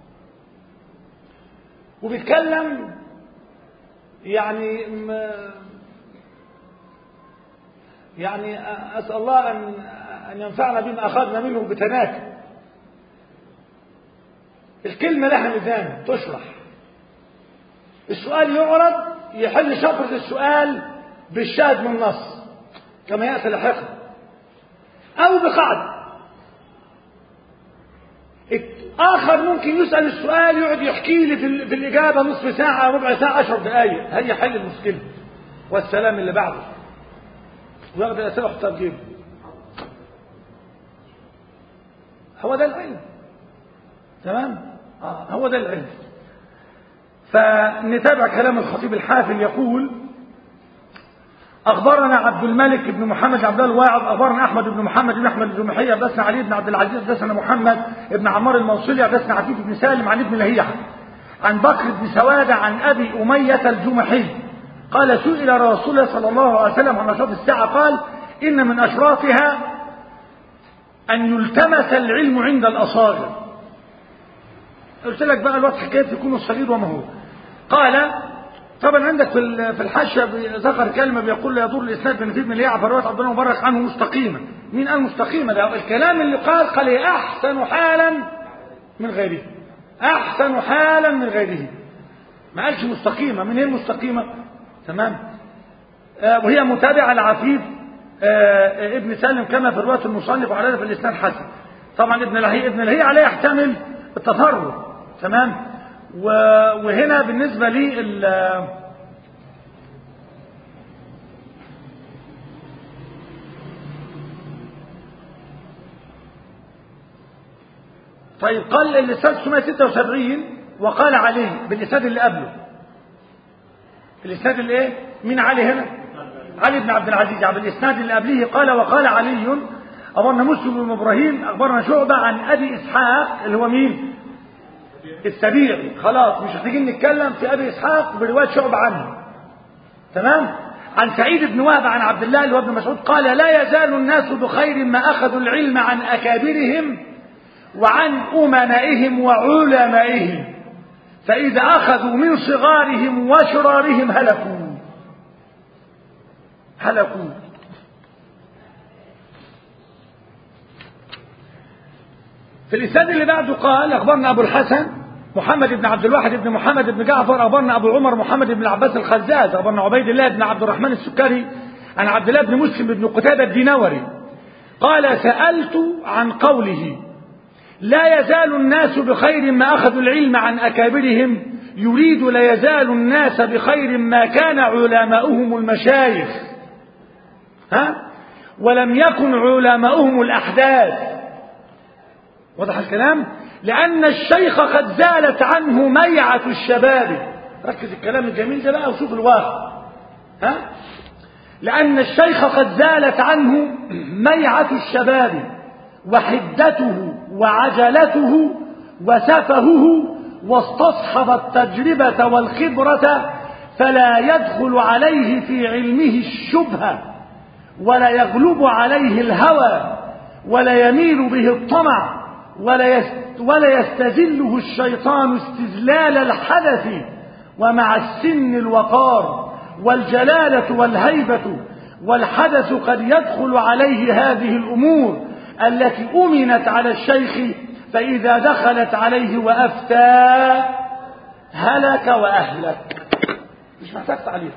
وبيتكلم يعني يعني أسأل الله أن أن ينفعنا بما أخذنا منه بتناكب الكلمة لها ميزان تشرح السؤال يعرض يحل شفرة السؤال بالشاهد من النص كما يأتي لاحقا أو بقاعدة آخر ممكن يسأل السؤال يقعد يحكي لي في, في الإجابة نصف ساعة ربع ساعة عشر دقايق هي حل المشكلة والسلام اللي بعده وياخد الأسئلة ويحطها في جيبه هو ده العلم تمام آه هو ده العلم فنتابع كلام الخطيب الحافل يقول أخبرنا عبد الملك بن محمد عبد الله الواعظ أخبرنا أحمد بن محمد بن أحمد بن محيى حدثنا علي بن عبد العزيز حدثنا محمد بن عمار الموصلي حدثنا عفيف بن سالم عن ابن لهيعة عن بكر بن سوادة عن أبي أمية الجمحي قال سئل رسول الله صلى الله عليه وسلم عن أشراط الساعة قال إن من أشراطها أن يلتمس العلم عند الأصاغر قلت لك بقى الوقت حكاية يكون الصغير وما هو قال طبعا عندك في في الحاشيه ذكر كلمه بيقول لا يضر الاسناد بن بن ليعة فروايه عبد الله مبارك عنه مستقيما مين قال مستقيمه ده الكلام اللي قال قال هي احسن حالا من غيره احسن حالا من غيره ما قالش مستقيمه من هي المستقيمه تمام آه وهي متابعه لعفيف آه ابن سالم كما في روايه المصنف وعلى في الاسناد حسن طبعا ابن لهي ابن لهي عليه يحتمل التفرد تمام وهنا بالنسبة لي طيب قال الإسناد 676 وقال علي بالإسناد اللي قبله الإسناد اللي إيه؟ مين علي هنا؟ علي بن عبد العزيز عبد الإسناد اللي قبله قال وقال علي أخبرنا مسلم بن إبراهيم أخبرنا شعبة عن أبي إسحاق اللي هو مين؟ السبيعي خلاص مش محتاجين نتكلم في ابي اسحاق بروايه شعبه عنه تمام عن سعيد بن وهب عن عبد الله اللي هو ابن مسعود قال لا يزال الناس بخير ما اخذوا العلم عن اكابرهم وعن امنائهم وعلمائهم فاذا اخذوا من صغارهم وشرارهم هلكوا هلكوا في الإسناد اللي بعده قال أخبرنا أبو الحسن محمد بن عبد الواحد بن محمد بن جعفر أخبرنا أبو عمر محمد بن العباس الخزاز أخبرنا عبيد الله بن عبد الرحمن السكري عن عبد الله بن مسلم بن قتادة الدينوري قال سألت عن قوله لا يزال الناس بخير ما أخذوا العلم عن أكابرهم يريد لا يزال الناس بخير ما كان علماؤهم المشايخ ها ولم يكن علماؤهم الأحداث واضح الكلام لأن الشيخ قد زالت عنه ميعة الشباب ركز الكلام الجميل ده بقى وشوف الواقع ها لأن الشيخ قد زالت عنه ميعة الشباب وحدته وعجلته وسفهه واستصحب التجربة والخبرة فلا يدخل عليه في علمه الشبهة ولا يغلب عليه الهوى ولا يميل به الطمع ولا ولا يستزله الشيطان استزلال الحدث ومع السن الوقار والجلالة والهيبة والحدث قد يدخل عليه هذه الأمور التي أمنت على الشيخ فإذا دخلت عليه وأفتى هلك وأهلك مش محتاج تعليق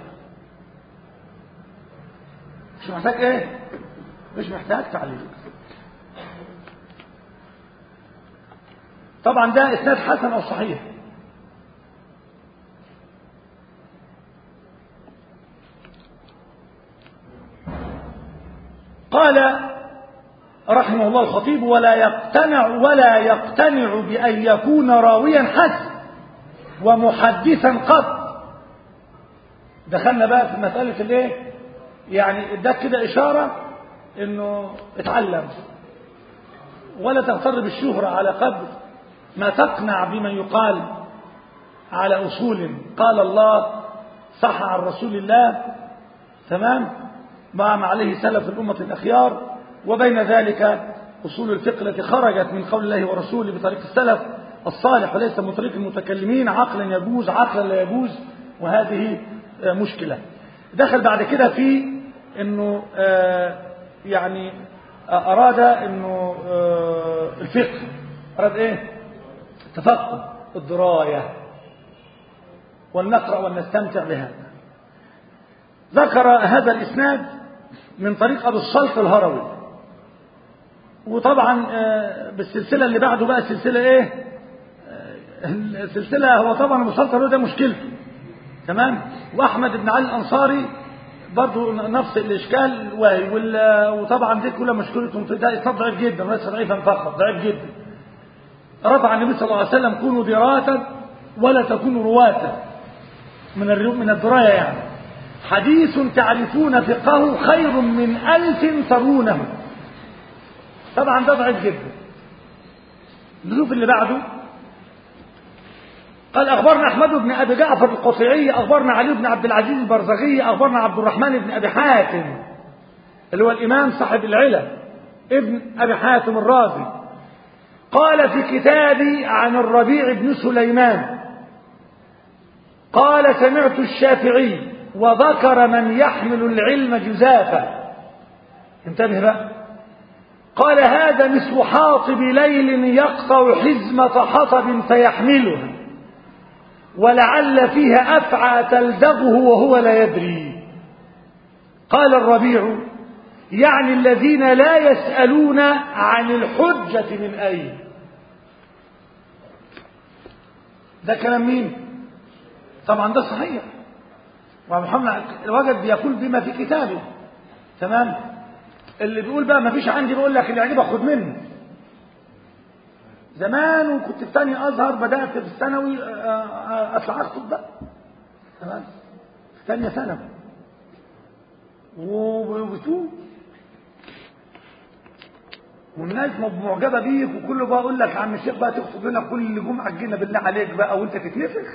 مش محتاج ايه مش محتاج تعليق طبعا ده اسناد حسن او صحيح قال رحمه الله الخطيب ولا يقتنع ولا يقتنع بأن يكون راويا حسن ومحدثا قط دخلنا بقى في مسألة الايه يعني ده كده إشارة انه اتعلم ولا تغتر بالشهرة على قدر ما تقنع بمن يقال على أصول قال الله صح عن رسول الله تمام ما عليه سلف الأمة الأخيار وبين ذلك أصول الفقه التي خرجت من قول الله ورسوله بطريق السلف الصالح وليس من طريق المتكلمين عقلا يجوز عقلا لا يجوز وهذه مشكلة دخل بعد كده في انه آه يعني اراد انه آه الفقه اراد ايه تفقه الدراية ولنقرأ ولنستمتع بها ذكر هذا الاسناد من طريق ابو الصلت الهروي وطبعا آه بالسلسلة اللي بعده بقى السلسلة ايه السلسلة هو طبعا ابو الصلت الهروي ده مشكلته تمام واحمد بن علي الانصاري برضه نفس الاشكال وطبعا دي كلها مشكلتهم في ده اسناد ضعيف جدا وليس ضعيفا فقط ضعيف جدا رفع النبي صلى الله عليه وسلم كونوا دراة ولا تكونوا رواة من من الدراية يعني حديث تعرفون فقهه خير من ألف ترونه طبعا ده ضعيف جدا نشوف اللي بعده قال أخبرنا أحمد بن أبي جعفر القطيعي أخبرنا علي بن عبد العزيز البرزغي أخبرنا عبد الرحمن بن أبي حاتم اللي هو الإمام صاحب العلة ابن أبي حاتم الرازي قال في كتابي عن الربيع بن سليمان قال سمعت الشافعي وذكر من يحمل العلم جزافا انتبه بقى قال هذا مثل حاطب ليل يقطع حزمة حطب فيحملها ولعل فيها أفعى تلدغه وهو لا يدري قال الربيع يعني الذين لا يسألون عن الحجة من أين ده كلام مين طبعا ده صحيح ومحمد الوجد بيقول بما في كتابه تمام اللي بيقول بقى ما فيش عندي بيقول لك اللي عندي باخد منه زمان وكنت في تاني ازهر بدات في الثانوي اطلع اخطب بقى تمام في ثانيه ثانوي وبتوب والناس معجبه بيك وكله بقى يقول لك عم الشيخ بقى تخطب لنا كل جمعه تجينا بالله عليك بقى وانت تتنفخ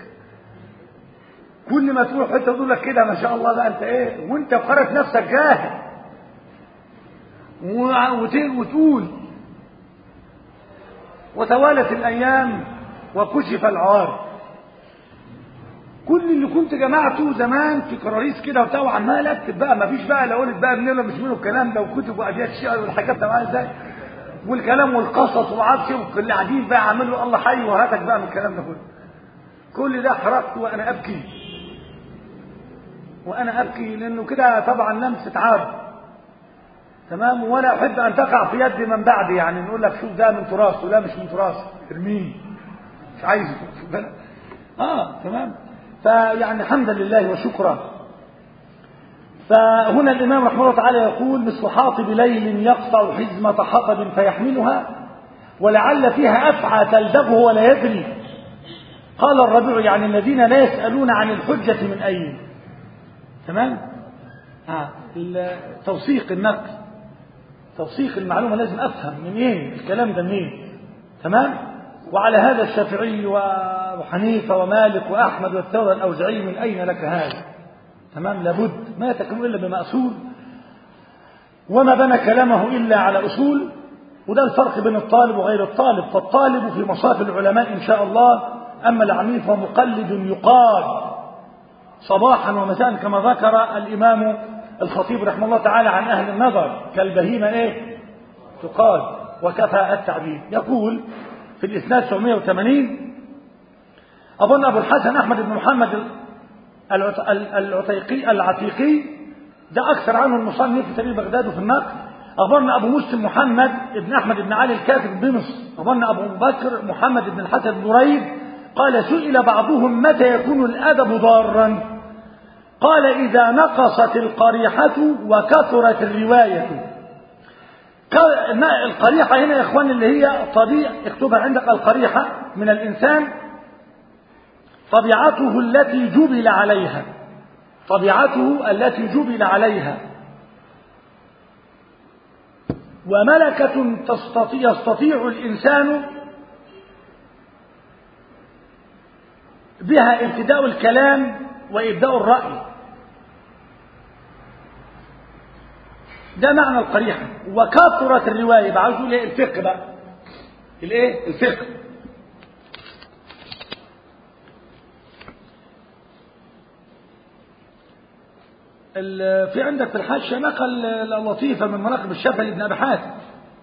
كل ما تروح حته تقول لك كده ما شاء الله بقى انت ايه وانت بقرت نفسك جاهل وتقول وتوالت الايام وكشف العار كل اللي كنت جمعته زمان في كراريس كده وبتاع وعمال اكتب بقى ما فيش بقى لا قلت بقى منين مش منه الكلام ده وكتب وابيات شعر والحاجات ده ازاي والكلام والقصص وعارف واللي قاعدين بقى عامل له الله حي وهاتك بقى من الكلام ده كله كل ده حرقت وانا ابكي وانا ابكي لانه كده طبعا لمسه عار تمام ولا احب ان تقع في يد من بعدي يعني نقول لك شوف ده من تراث ولا مش من تراث ارميه مش عايزه اه تمام فيعني حمدا لله وشكرا فهنا الامام رحمه الله تعالى يقول مثل حاطب ليل يقطع حزمه حطب فيحملها ولعل فيها افعى تلدغه ولا يدري قال الربيع يعني الذين لا يسالون عن الحجه من اين تمام آه. توثيق النقل توثيق المعلومة لازم أفهم منين الكلام ده منين تمام وعلى هذا الشافعي وحنيفة ومالك وأحمد والثورة الأوزعي من أين لك هذا تمام لابد ما يتكلم إلا بمأصول وما بنى كلامه إلا على أصول وده الفرق بين الطالب وغير الطالب فالطالب في مصاف العلماء إن شاء الله أما العميل فمقلد يقال صباحا ومساء كما ذكر الإمام الخطيب رحمه الله تعالى عن أهل النظر كالبهيمة إيه تقال وكفى التعبير يقول في الإسناد 780 أظن أبو الحسن أحمد بن محمد العتيقي العتيقي ده أكثر عنه المصنف في تاريخ بغداد وفي النقل أخبرنا أبو مسلم محمد بن أحمد بن علي الكاتب بمصر أخبرنا أبو بكر محمد بن الحسن بن دريد قال سئل بعضهم متى يكون الأدب ضارا قال إذا نقصت القريحة وكثرت الرواية القريحة هنا يا إخوان اللي هي طبيعة اكتبها عندك القريحة من الإنسان طبيعته التي جبل عليها طبيعته التي جبل عليها وملكة تستطيع يستطيع الإنسان بها ابتداء الكلام وإبداء الرأي ده معنى القريحة وكثرت الرواية بقى عاوز يقول ايه الفقه بقى الايه الفقه في عندك في الحاشية نقل لطيفة من مناقب الشافعي لابن أبي حاتم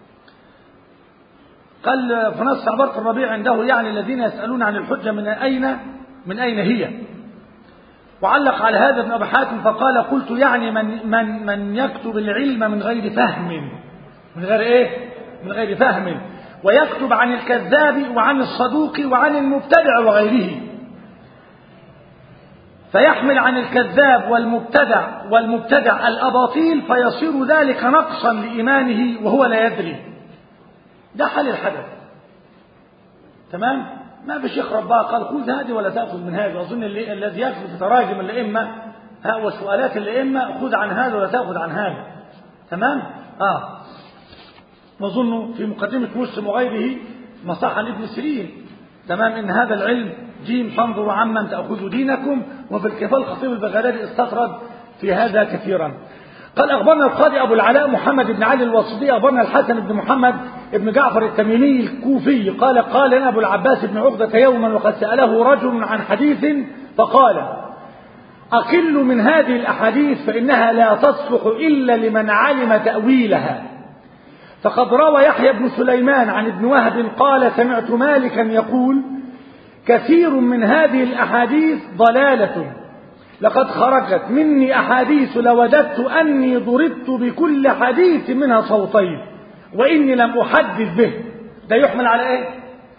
قال في نص عبارة الربيع عنده يعني الذين يسألون عن الحجة من أين من أين هي وعلق على هذا ابن أبي حاتم فقال قلت يعني من, من, من يكتب العلم من غير فهم من غير إيه من غير فهم ويكتب عن الكذاب وعن الصدوق وعن المبتدع وغيره فيحمل عن الكذاب والمبتدع والمبتدع الأباطيل فيصير ذلك نقصا لإيمانه وهو لا يدري ده حل الحدث تمام ما فيش يخرب بقى قال خذ هذه ولا تأخذ من هذا أظن اللي الذي يكتب في تراجم الأئمة ها وسؤالات الأئمة خذ عن هذا ولا تأخذ عن هذا تمام آه نظن في مقدمة مسلم وغيره مصح عن ابن سيرين تمام إن هذا العلم جيم فانظروا عمن تأخذوا دينكم وفي الكفال الخطيب البغدادي استطرد في هذا كثيرا قال أخبرنا القاضي أبو العلاء محمد بن علي الواسطي أخبرنا الحسن بن محمد بن جعفر التميمي الكوفي قال قال لنا أبو العباس بن عقدة يوما وقد سأله رجل عن حديث فقال أقل من هذه الأحاديث فإنها لا تصلح إلا لمن علم تأويلها فقد روى يحيى بن سليمان عن ابن وهب قال سمعت مالكا يقول كثير من هذه الأحاديث ضلالة لقد خرجت مني أحاديث لوددت أني ضربت بكل حديث منها صوتين وإني لم أحدث به ده يحمل على إيه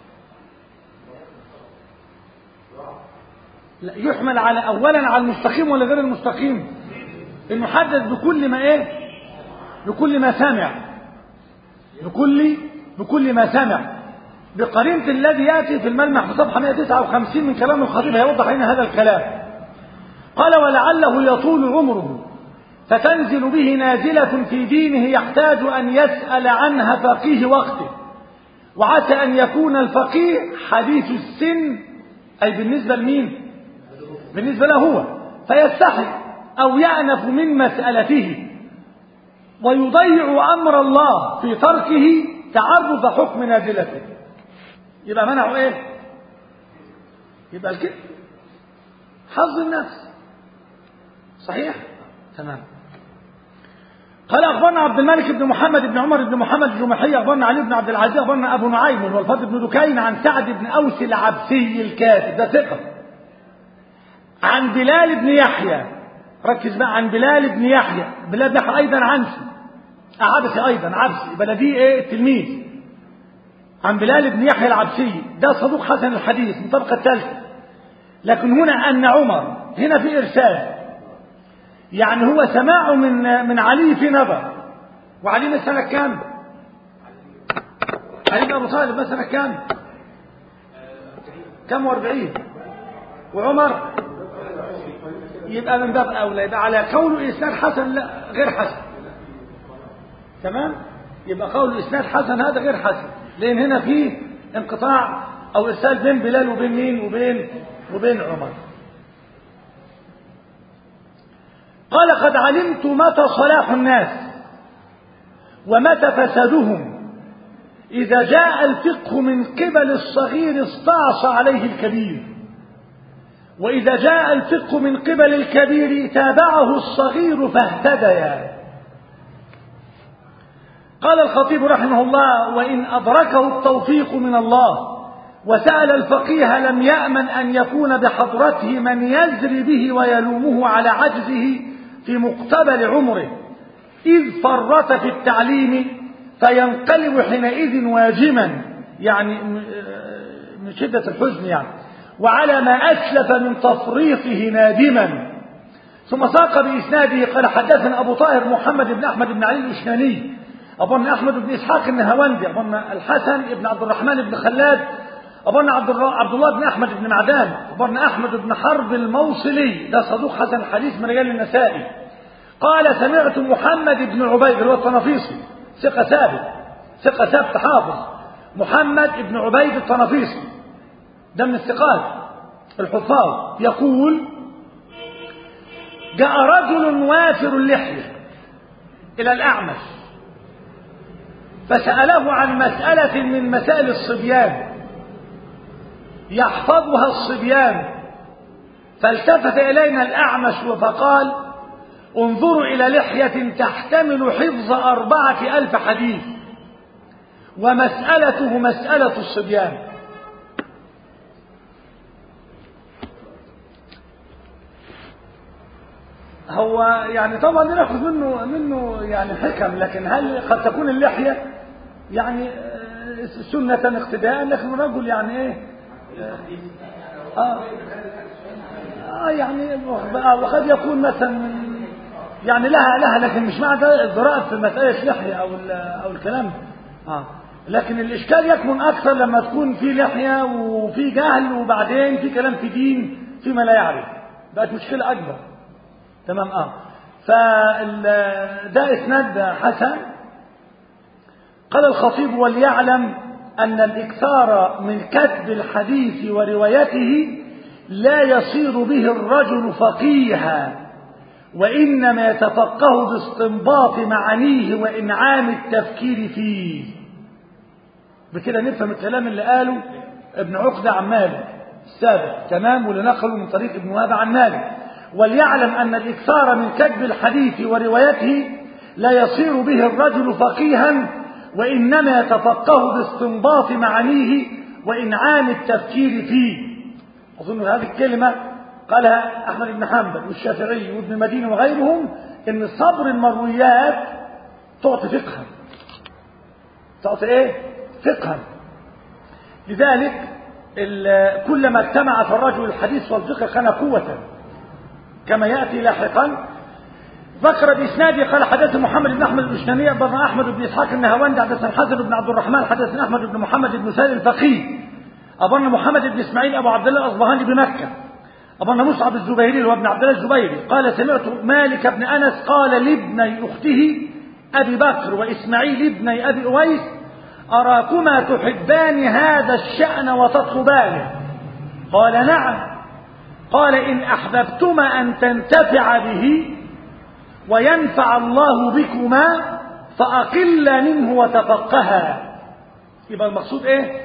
لا يحمل على أولا على المستقيم ولا غير المستقيم إنه حدث بكل ما إيه بكل ما سمع بكل بكل ما سمع بقرينة الذي يأتي في الملمح في صفحة 159 من كلام الخطيب هيوضح لنا هذا الكلام قال ولعله يطول عمره فتنزل به نازلة في دينه يحتاج أن يسأل عنها فقيه وقته وعسى أن يكون الفقيه حديث السن أي بالنسبة لمين بالنسبة له هو فيستحي أو يأنف من مسألته ويضيع أمر الله في تركه تعرض حكم نازلته يبقى منعه ايه يبقى الكذب حظ النفس صحيح تمام قال أخبرنا عبد الملك بن محمد بن عمر بن محمد الجمحي أخبرنا علي بن عبد العزيز أخبرنا أبو نعيم والفضل بن دكين عن سعد بن أوس العبسي الكاتب ده ثقة عن بلال بن يحيى ركز بقى عن بلال بن يحيى بلال بن يحيى أيضا عنسي عبسي أيضا عبسي بلدي إيه التلميذ عن بلال بن يحيى العبسي ده صدوق حسن الحديث من الطبقة الثالثة لكن هنا أن عمر هنا في إرسال يعني هو سماعه من من علي في نظر وعلي من سنة كام؟ علي بن أبو طالب من سنة كام؟ كم واربعين وعمر يبقى من باب اولى يبقى على قول الاسناد حسن لا غير حسن تمام يبقى قول الاسناد حسن هذا غير حسن لان هنا في انقطاع او ارسال بين بلال وبين مين وبين وبين عمر قال قد علمت متى صلاح الناس ومتى فسادهم إذا جاء الفقه من قبل الصغير استعصى عليه الكبير وإذا جاء الفقه من قبل الكبير تابعه الصغير فاهتديا قال الخطيب رحمه الله وإن أدركه التوفيق من الله وسأل الفقيه لم يأمن أن يكون بحضرته من يزري به ويلومه على عجزه في مقتبل عمره إذ فرط في التعليم فينقلب حينئذ واجما يعني من شدة الحزن يعني وعلى ما أسلف من تفريطه نادما ثم ساق بإسناده قال حدثنا أبو طاهر محمد بن أحمد بن علي الأشناني أظن أحمد بن إسحاق النهواندي أظن الحسن بن عبد الرحمن بن خلاد أظن عبد عبد الله بن أحمد بن معدان أظن أحمد بن حرب الموصلي ده صدوق حسن الحديث من رجال النسائي قال سمعت محمد بن عبيد اللي هو الطنافيسي ثقة ثابت ثقة ثابت حافظ محمد بن عبيد الطنافيسي ده من الثقات الحفاظ يقول جاء رجل وافر اللحية إلى الأعمش فسأله عن مسألة من مسائل الصبيان يحفظها الصبيان فالتفت إلينا الأعمش فقال انظروا إلى لحية تحتمل حفظ أربعة ألف حديث ومسألته مسألة الصبيان هو يعني طبعا ناخذ منه منه يعني حكم لكن هل قد تكون اللحية يعني سنة اقتداء لكن الرجل يعني ايه آه, آه يعني وقد يكون مثلا يعني لها لها لكن مش معنى الضرائب في مسألة لحية أو أو الكلام آه لكن الإشكال يكمن أكثر لما تكون في لحية وفي جهل وبعدين في كلام في دين فيما لا يعرف بقت مشكلة أكبر تمام اه فده اسناد حسن قال الخطيب وليعلم أن الإكثار من كتب الحديث وروايته لا يصير به الرجل فقيها وإنما يتفقه باستنباط معانيه وإنعام التفكير فيه بكده نفهم الكلام اللي قاله ابن عقدة عن مالك السابق تمام واللي نقله من طريق ابن وهب عن مالك وليعلم أن الإكثار من كتب الحديث وروايته لا يصير به الرجل فقيها وإنما يتفقه باستنباط معانيه وإنعام التفكير فيه أظن هذه الكلمة قالها أحمد بن حنبل والشافعي وابن مدينة وغيرهم إن صبر المرويات تعطي فقها تعطي إيه؟ فقها لذلك كلما اجتمع في الرجل الحديث والفقه كان قوة كما يأتي لاحقا ذكر بإسناده قال حدث محمد بن أحمد البشتامية بن أحمد بن إسحاق النهواندي حدثنا الحسن بن عبد الرحمن حدثنا أحمد بن محمد بن سالم الفقيه أظن محمد بن إسماعيل أبو عبد الله الأصبهاني بمكة أظن مصعب الزبيري اللي هو ابن عبد الله الزبيري قال سمعت مالك بن أنس قال لابني أخته أبي بكر وإسماعيل ابني أبي أويس أراكما تحبان هذا الشأن وتطلبانه قال نعم قال إن أحببتما أن تنتفع به وينفع الله بكما فأقل منه وتفقها يبقى المقصود إيه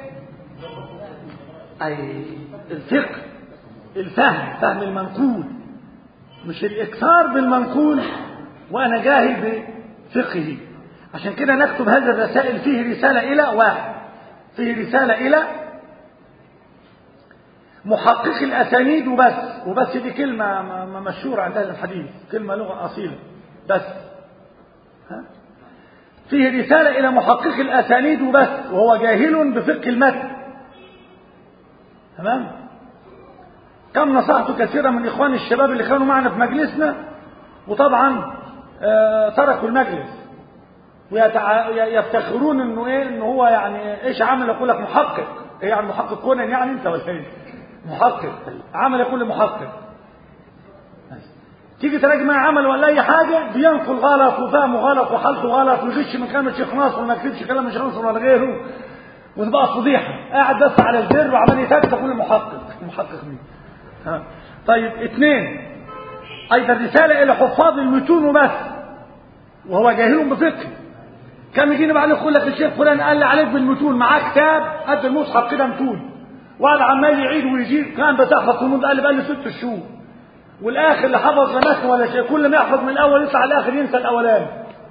أي الفقه الفهم فهم المنقول مش الإكثار بالمنقول وأنا جاهل بفقهه عشان كده نكتب هذه الرسائل فيه رسالة إلى واحد فيه رسالة إلى محقق الأسانيد وبس وبس دي كلمة مشهورة عند هذا الحديث كلمة لغة أصيلة بس ها؟ فيه رسالة إلى محقق الأسانيد وبس وهو جاهل بفقه المتن تمام كم نصحت كثيرا من إخوان الشباب اللي كانوا معنا في مجلسنا وطبعا آه تركوا المجلس ويفتخرون انه ايه انه هو يعني ايش عمل يقول لك محقق ايه يعني محقق كونان يعني انت ولا ايه محقق عمل يقول محقق تيجي تراجع معاه عمل ولا اي حاجه بينقل غلط وفهمه غلط وحالته غلط ويغش من كلام الشيخ ناصر وما يكتبش كلام الشيخ ناصر ولا غيره وتبقى فضيحه قاعد بس على الزر وعمال يتك كل محقق محقق مين ها. طيب اثنين ايضا رساله الى حفاظ المتون وبس وهو جاهل بفقه كان يجيني بعد يقول لك الشيخ فلان قال لي عليك بالمتون معاه كتاب قد المصحف كده متون وقعد عمال يعيد ويجيب كان بتحفظ كنود قال لي بقى لي ست شهور والاخر اللي حفظ لا متن ولا شيء كل ما يحفظ من الاول يطلع الاخر ينسى الاولاني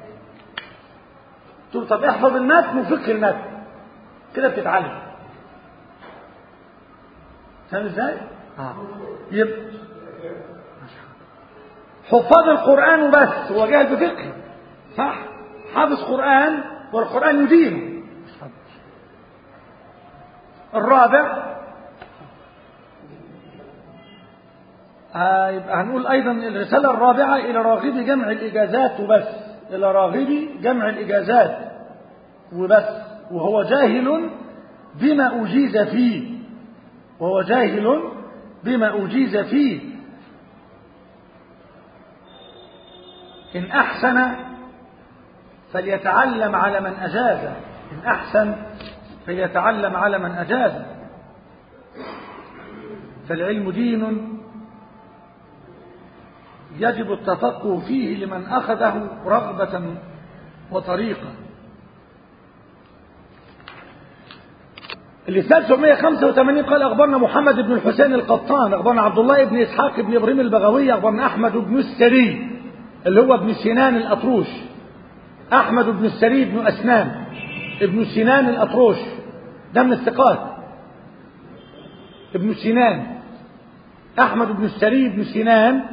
قلت له طب احفظ المتن وفقه المتن كده بتتعلم فاهم ازاي؟ اه يبقى حفاظ القرآن وبس هو جاهل بفقه صح حافظ قرآن والقرآن يدين الرابع آه يبقى هنقول أيضا الرسالة الرابعة إلى راغبي جمع الإجازات وبس إلى راغبي جمع الإجازات وبس وهو جاهل بما أجيز فيه وهو جاهل بما أجيز فيه إن أحسن فليتعلم على من أجازه إن أحسن فليتعلم على من أجازه فالعلم دين يجب التفقه فيه لمن أخذه رغبة وطريقة الإسناد 785 قال أخبرنا محمد بن الحسين القطان أخبرنا عبد الله بن إسحاق بن إبراهيم البغوي أخبرنا أحمد بن السري اللي هو ابن سنان الأطروش أحمد بن السري بن أسنان ابن سنان الأطروش ده من الثقات ابن سنان أحمد بن السري بن سنان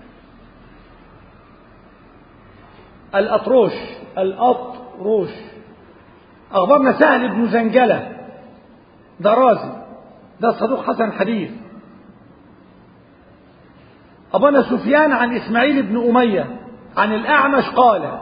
الأطروش الأطروش أخبرنا سهل بن زنجلة ده رازي ده صدوق حسن حديث أبانا سفيان عن إسماعيل بن أمية عن الأعمش قال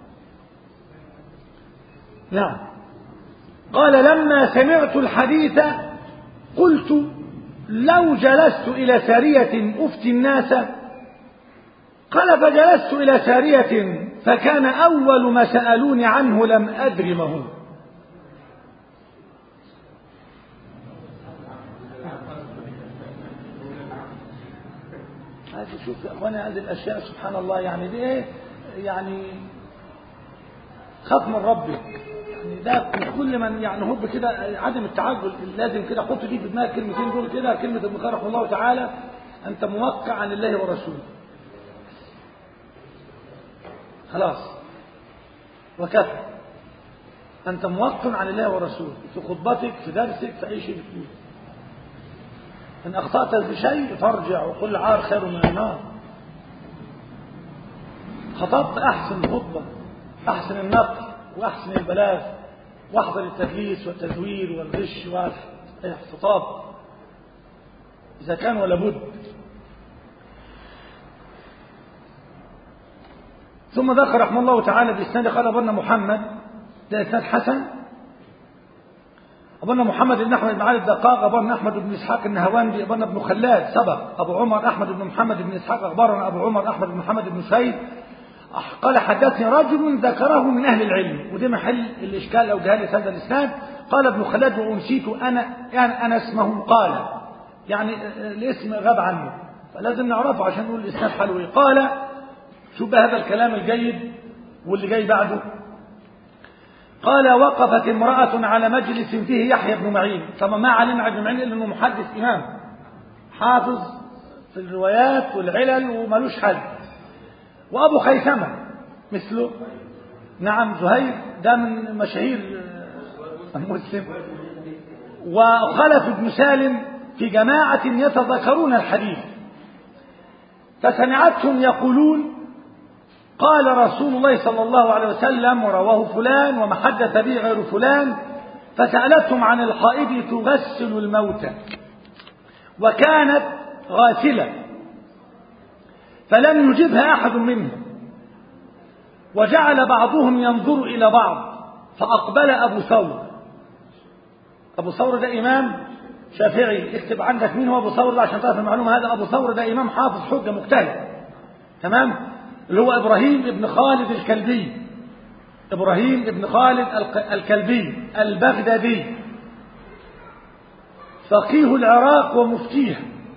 نعم قال لما سمعت الحديث قلت لو جلست إلى سارية أفتي الناس قال فجلست إلى سارية فكان أول ما سألوني عنه لم أدر ما هو هذه شوف يا اخوانا هذه الاشياء سبحان الله يعني دي ايه يعني خاف من ربك يعني ده كل من يعني هو كده عدم التعجل لازم كده حط دي في دماغك كلمتين دول كده كلمه ابن خير رحمه الله تعالى انت موقع عن الله ورسوله خلاص وكفى انت موقع عن الله ورسوله في خطبتك في درسك في اي شيء بتقوله إن أخطأت في شيء فارجع وقل عار خير من النار خطبت أحسن الخطبة أحسن النقل وأحسن البلاغ واحذر التدليس والتزوير والغش والاحتطاب إذا كان ولا بد ثم ذكر رحمه الله تعالى بإسناد قال أبونا محمد ده إسناد حسن أبونا محمد بن أحمد بن علي الدقاق أبونا أحمد بن إسحاق النهواندي أبونا ابن خلاد سبق أبو عمر أحمد بن محمد بن إسحاق أخبرنا أبو عمر أحمد بن محمد بن سعيد قال حدثني رجل ذكره من أهل العلم ودي محل الإشكال أو جهال هذا الإسناد قال ابن خلاد وأنسيت أنا يعني أنا اسمه قال يعني الاسم غاب عنه فلازم نعرفه عشان نقول الإسناد حلو قال شوف هذا الكلام الجيد واللي جاي بعده قال وقفت امرأة على مجلس فيه يحيى بن معين طبعا ما علم ابن معين إلا أنه محدث إمام حافظ في الروايات والعلل وملوش حد وأبو خيثمة مثله نعم زهير ده من مشاهير مسلم وخلف بن سالم في جماعة يتذكرون الحديث فسمعتهم يقولون قال رسول الله صلى الله عليه وسلم ورواه فلان وما حدث به غير فلان فسألتهم عن الحائض تغسل الموتى وكانت غاسلة فلم يجبها أحد منهم وجعل بعضهم ينظر إلى بعض فأقبل أبو ثور أبو ثور ده إمام شافعي اكتب عندك مين هو أبو ثور ده عشان تعرف المعلومة هذا أبو ثور ده إمام حافظ حجة مجتهد تمام اللي هو إبراهيم ابن خالد الكلبي إبراهيم ابن خالد الكلبي البغدادي فقيه العراق ومفتيه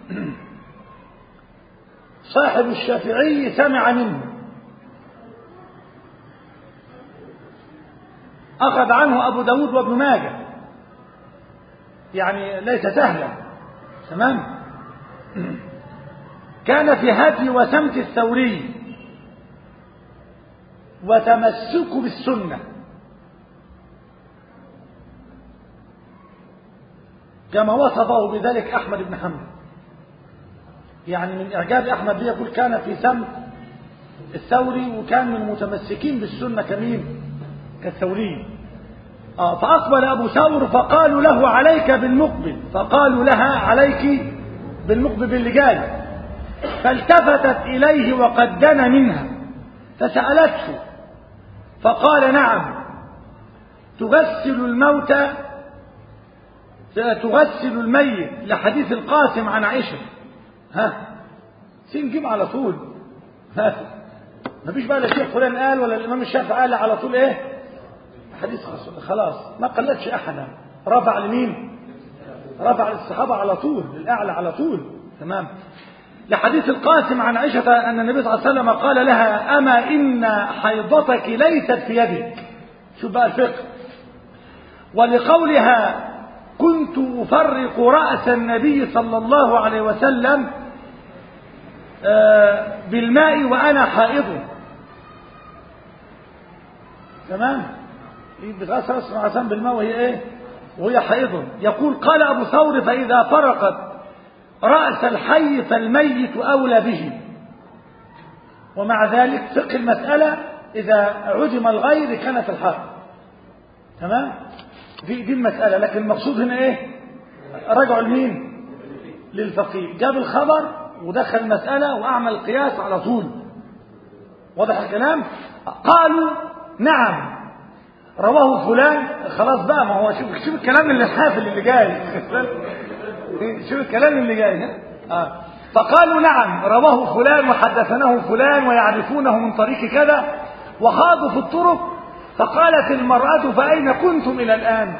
صاحب الشافعي سمع منه أخذ عنه أبو داود وابن ماجه يعني ليس سهلا تمام كان في هدي وسمت الثوري وتمسك بالسنة كما وصفه بذلك أحمد بن حنبل يعني من إعجاب أحمد بيه يقول كان في سمت الثوري وكان من المتمسكين بالسنة كمين كالثوري آه فأقبل أبو ثور فقالوا له عليك بالمقبل فقالوا لها عليك بالمقبل باللي جاي فالتفتت إليه وقد دنا منها فسألته فقال نعم تغسل الموتى تغسل الميت لحديث القاسم عن عائشة ها سين جيب على طول ها مفيش بقى لا شيخ فلان قال ولا الإمام الشافعي قال على طول إيه حديث خلاص ما قلتش أحدا رفع لمين رفع للصحابة على طول للأعلى على طول تمام لحديث القاسم عن عائشة أن النبي صلى الله عليه وسلم قال لها أما إن حيضتك ليست في يدك شوف بقى الفقه ولقولها كنت أفرق رأس النبي صلى الله عليه وسلم بالماء وأنا حائض تمام بتغسل رأس العسان بالماء وهي إيه وهي حائض يقول قال أبو ثور فإذا فرقت رأس الحي فالميت أولى به ومع ذلك فقه المسألة إذا عدم الغير كانت الحائض تمام دي دي المسألة لكن المقصود هنا إيه رجعوا لمين للفقيه جاب الخبر ودخل المسألة وأعمل القياس على طول واضح الكلام قالوا نعم رواه فلان خلاص بقى ما هو شوف شوف الكلام اللي الحافل اللي جاي شوف الكلام اللي جاي آه. فقالوا نعم رواه فلان وحدثناه فلان ويعرفونه من طريق كذا وخاضوا في الطرق فقالت المرأة فأين كنتم إلى الآن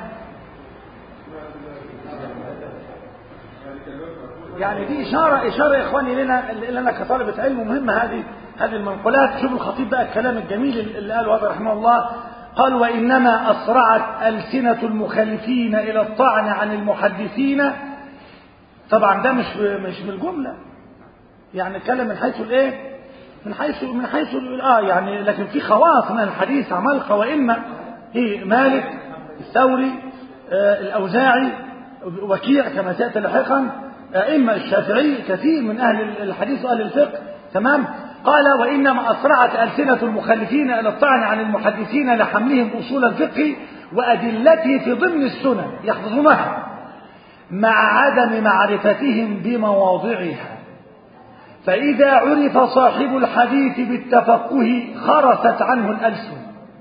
يعني دي إشارة إشارة يا إخواني لنا لنا كطالبة علم مهمة هذه هذه المنقولات شوف الخطيب بقى الكلام الجميل اللي قاله هذا رحمه الله قال وإنما أسرعت ألسنة المخالفين إلى الطعن عن المحدثين طبعا ده مش مش من الجملة يعني اتكلم من حيث الايه من حيث من حيث اه يعني لكن في خواص من الحديث عمالقه وإما هي مالك الثوري آه الأوزاعي وكيع كما سيأتي لاحقا أئمة الشافعي كثير من أهل الحديث وأهل الفقه تمام قال وإنما أسرعت ألسنة المخلفين إلى الطعن عن المحدثين لحملهم أصول الفقه وأدلته في ضمن السنن يحفظونها مع عدم معرفتهم بمواضعها فإذا عرف صاحب الحديث بالتفقه خرست عنه الألسن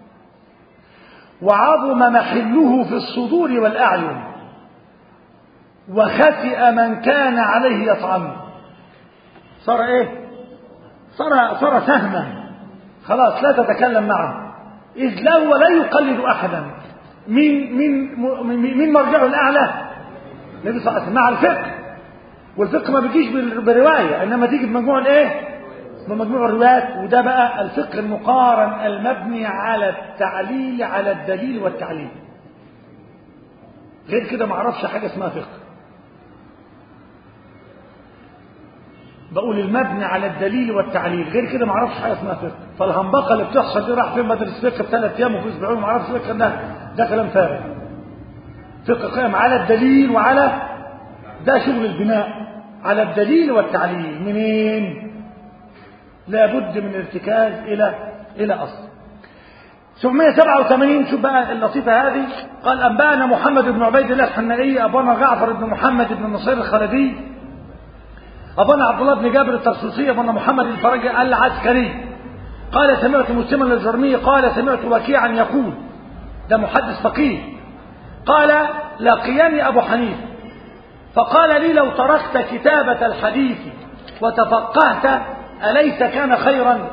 وعظم محله في الصدور والأعين وخسئ من كان عليه يطعن صار ايه صار صار سهما خلاص لا تتكلم معه إذ لا هو لا يقلد أحدا من من من مرجعه الأعلى النبي صلى الله عليه وسلم مع الفقه والفقه ما بيجيش برواية إنما تيجي بمجموع الإيه؟ بمجموع الروايات وده بقى الفقه المقارن المبني على التعليل على الدليل والتعليل غير كده ما اعرفش حاجة اسمها فقه بقول المبني على الدليل والتعليل غير كده ما اعرفش حاجه اسمها فقه فالهنبقه اللي بتحصل دي راح فين بدرس فقه بثلاث ايام وفي اسبوعين ما اعرفش فقه ده ده كلام فارغ فقه قائم على الدليل وعلى ده شغل البناء على الدليل والتعليل منين لابد من ارتكاز الى الى اصل 787 شوف بقى اللطيفة هذه قال أنبأنا محمد بن عبيد الله الحنائي أبانا جعفر بن محمد بن نصير الخلدي أبانا عبد الله بن جابر الترسوسي أبانا محمد الفرجي العسكري قال سمعت مسلما الجرمي قال سمعت وكيعا يقول ده محدث فقيه قال لقيني أبو حنيفة فقال لي لو تركت كتابة الحديث وتفقهت أليس كان خيرا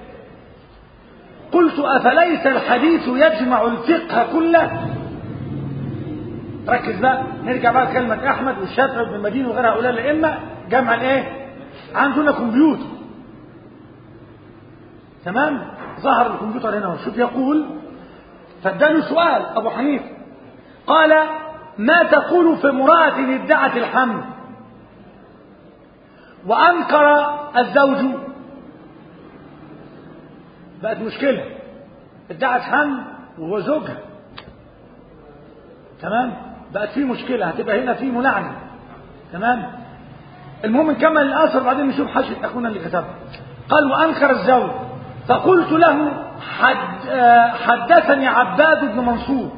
قلت أفليس الحديث يجمع الفقه كله ركز بقى نرجع بقى كلمة أحمد والشافعي وابن المدينة وغير هؤلاء الأئمة جمع الإيه؟ عندنا كمبيوتر تمام؟ ظهر الكمبيوتر هنا شوف يقول فاداله سؤال أبو حنيفة قال ما تقول في امرأة ادعت الحمل وأنكر الزوج بقت مشكلة ادعت حمل وهو زوجها تمام بقت في مشكلة هتبقى هنا في ملعنة تمام المهم نكمل الأثر بعدين نشوف حاشية أخونا اللي كتبها قال وأنكر الزوج فقلت له حد حدثني عباد بن منصور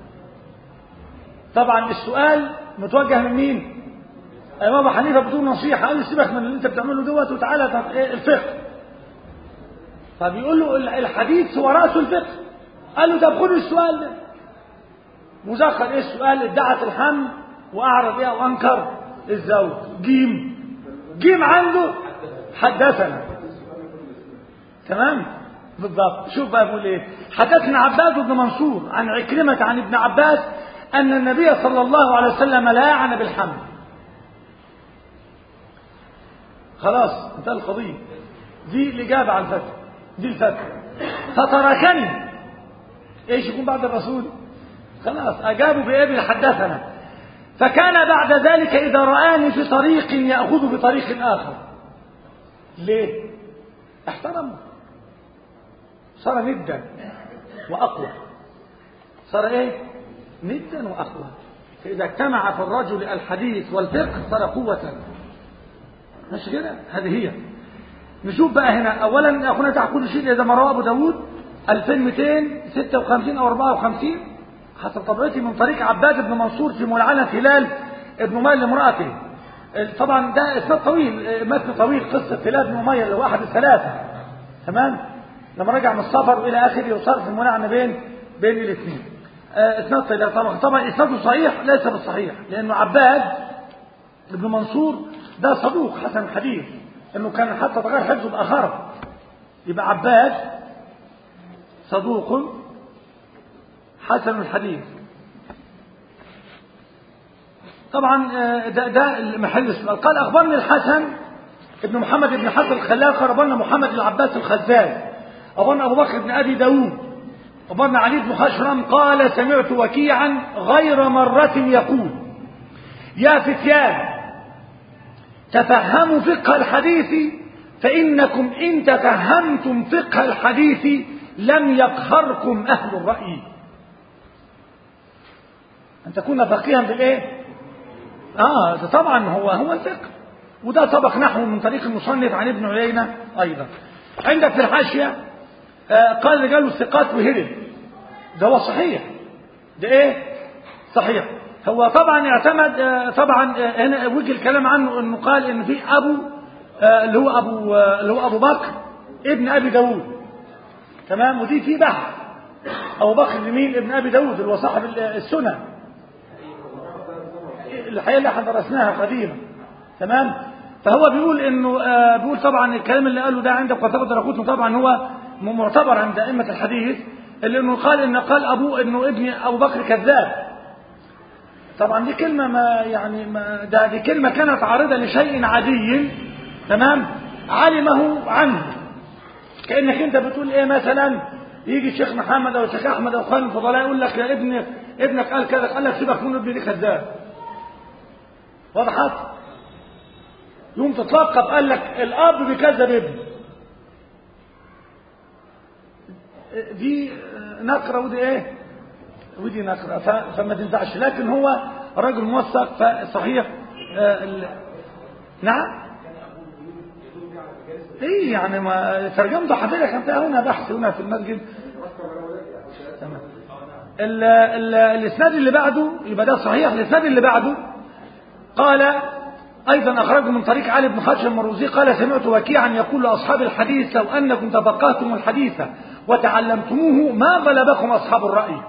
طبعا السؤال متوجه من مين امام ابو حنيفه بدون نصيحه قال لي سيبك من اللي انت بتعمله دوت وتعالى الفقه فبيقول له الحديث هو راس الفقه قال له طب خد السؤال ده مذكر ايه السؤال ادعت الحمل واعرض ايه وانكر الزوج جيم جيم عنده حدثنا تمام بالضبط شوف بقى بيقول ايه حدثنا عباد بن منصور عن عكرمة عن ابن عباس أن النبي صلى الله عليه وسلم لاعن بالحمل خلاص انتهى القضية دي الإجابة على الفتح دي الفتح فتركني ايش يكون بعد الرسول خلاص أجابوا بإيه حدثنا فكان بعد ذلك إذا رآني في طريق يأخذ بطريق آخر ليه احترمه صار ندا وأقوى صار ايه ندا وأقوى فإذا اجتمع في الرجل الحديث والفقه صار قوة مش كده هذه هي نشوف بقى هنا أولا أخونا تعقود الشيء إذا ما رواه أبو داود 2256 أو 54 حسب طبيعتي من طريق عباد بن منصور في ملعنة هلال ابن مال لامرأته طبعا ده اسناد طويل متن طويل قصة هلال بن أمية اللي هو أحد الثلاثة تمام لما رجع من السفر والى اخره وصار في الملعنه بين بين الاثنين اسناد طيب طبعا طبعا اسناده صحيح ليس بالصحيح لانه عباد ابن منصور ده صدوق حسن الحديث انه كان حتى تغير حفظه باخره يبقى عباد صدوق حسن الحديث طبعا ده ده المحل السؤال قال اخبرني الحسن ابن محمد بن حسن الخلاق اخبرنا محمد بن العباس الخزاز أخبرنا أبو بكر بن أبي داود أخبرنا علي بن خشرم قال سمعت وكيعا غير مرة يقول يا فتيان تفهموا فقه الحديث فإنكم إن تفهمتم فقه الحديث لم يقهركم أهل الرأي أن تكون فقيها بالإيه؟ آه ده طبعا هو هو الفقه وده طبق نحو من طريق المصنف عن ابن عيينة أيضا عندك في الحاشية آه قال رجال الثقات وهرب ده هو صحيح ده ايه صحيح هو طبعا اعتمد آه طبعا آه هنا وجه الكلام عنه انه قال ان في ابو اللي هو ابو اللي هو ابو بكر ابن ابي داود تمام ودي في بحث ابو بكر لمين ابن ابي داود اللي هو صاحب السنن الحقيقه اللي احنا درسناها قديما تمام فهو بيقول انه آه بيقول طبعا الكلام اللي قاله ده عند قتيبة دراقوتي طبعا هو معتبر عند ائمه الحديث اللي انه قال ان قال ابوه انه ابن ابو بكر كذاب طبعا دي كلمه ما يعني ما ده دي كلمه كانت عارضه لشيء عادي تمام علمه عنه كانك انت بتقول ايه مثلا يجي الشيخ محمد او الشيخ احمد او خالد الفضلاء يقول لك يا ابن ابنك قال كذا قال لك سيبك منه ابني ده كذاب وضحت يوم تتلقب قال لك الاب بيكذب ابنه دي نقرة ودي ايه ودي نقرة فما تنفعش لكن هو رجل موثق فصحيح آه نعم ايه يعني ما ترجمته حضرتك انت هنا بحث هنا في المسجد تمام الاسناد اللي بعده يبقى ده صحيح الاسناد اللي بعده قال أيضا أخرجه من طريق علي بن خشب المروزي قال سمعت وكيعا يقول لأصحاب الحديث لو أنكم تفقهتم الحديث وتعلمتموه ما غلبكم أصحاب الرأي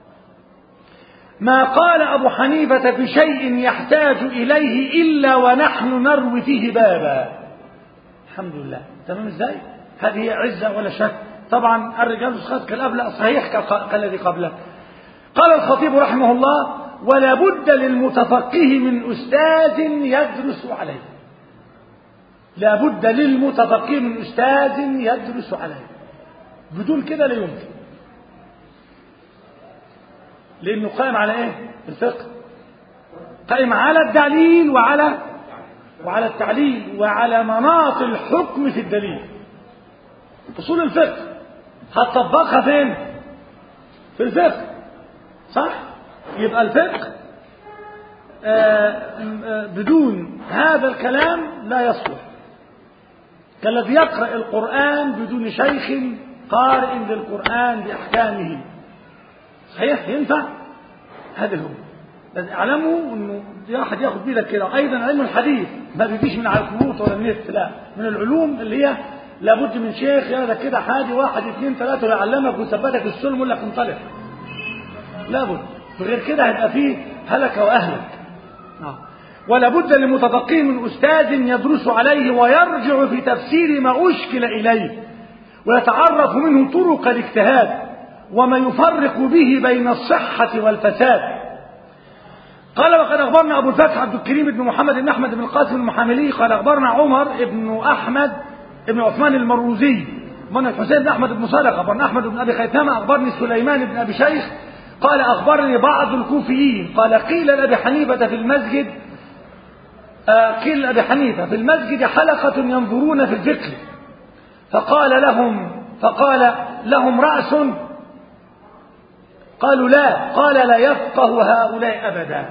ما قال أبو حنيفة بشيء يحتاج إليه إلا ونحن نروي فيه بابا الحمد لله تمام ازاي هذه هي عزة ولا شك طبعا الرجال نسخات كالأبلة صحيح كالق- كالذي قبله قال الخطيب رحمه الله ولا بد للمتفقه من أستاذ يدرس عليه لا بد للمتفقه من أستاذ يدرس عليه بدون كده لا يمكن لأنه قائم على إيه؟ الفقه قائم على الدليل وعلى وعلى التعليل وعلى مناط الحكم في الدليل أصول الفقه هتطبقها فين؟ في الفقه صح؟ يبقى الفقه آه، آه، بدون هذا الكلام لا يصلح كالذي يقرأ القرآن بدون شيخ قارئ للقرآن بأحكامه صحيح ينفع هذا هو لازم اعلموا انه دي واحد ياخد بيدك كده ايضا علم الحديث ما بيجيش من على الكمبيوتر ولا من النت لا من العلوم اللي هي لابد من شيخ ياخدك كده حادي واحد اثنين ثلاثه ويعلمك ويثبتك السلم ويقول لك انطلق لابد غير كده هيبقى فيه هلك واهلك آه. ولا بد للمتفقه من استاذ يدرس عليه ويرجع في تفسير ما اشكل اليه ويتعرف منه طرق الاجتهاد وما يفرق به بين الصحة والفساد قال وقد أخبرنا أبو الفتح عبد الكريم بن محمد بن أحمد بن القاسم المحاملي قال أخبرنا عمر بن أحمد بن عثمان المروزي من الحسين بن أحمد بن صالح أخبرنا أحمد بن أبي خيثمة أخبرني سليمان بن أبي شيخ قال أخبرني بعض الكوفيين قال قيل لأبي حنيفة في المسجد آه قيل لأبي حنيفة في المسجد حلقة ينظرون في الفقه فقال لهم فقال لهم رأس قالوا لا قال لا يفقه هؤلاء أبدا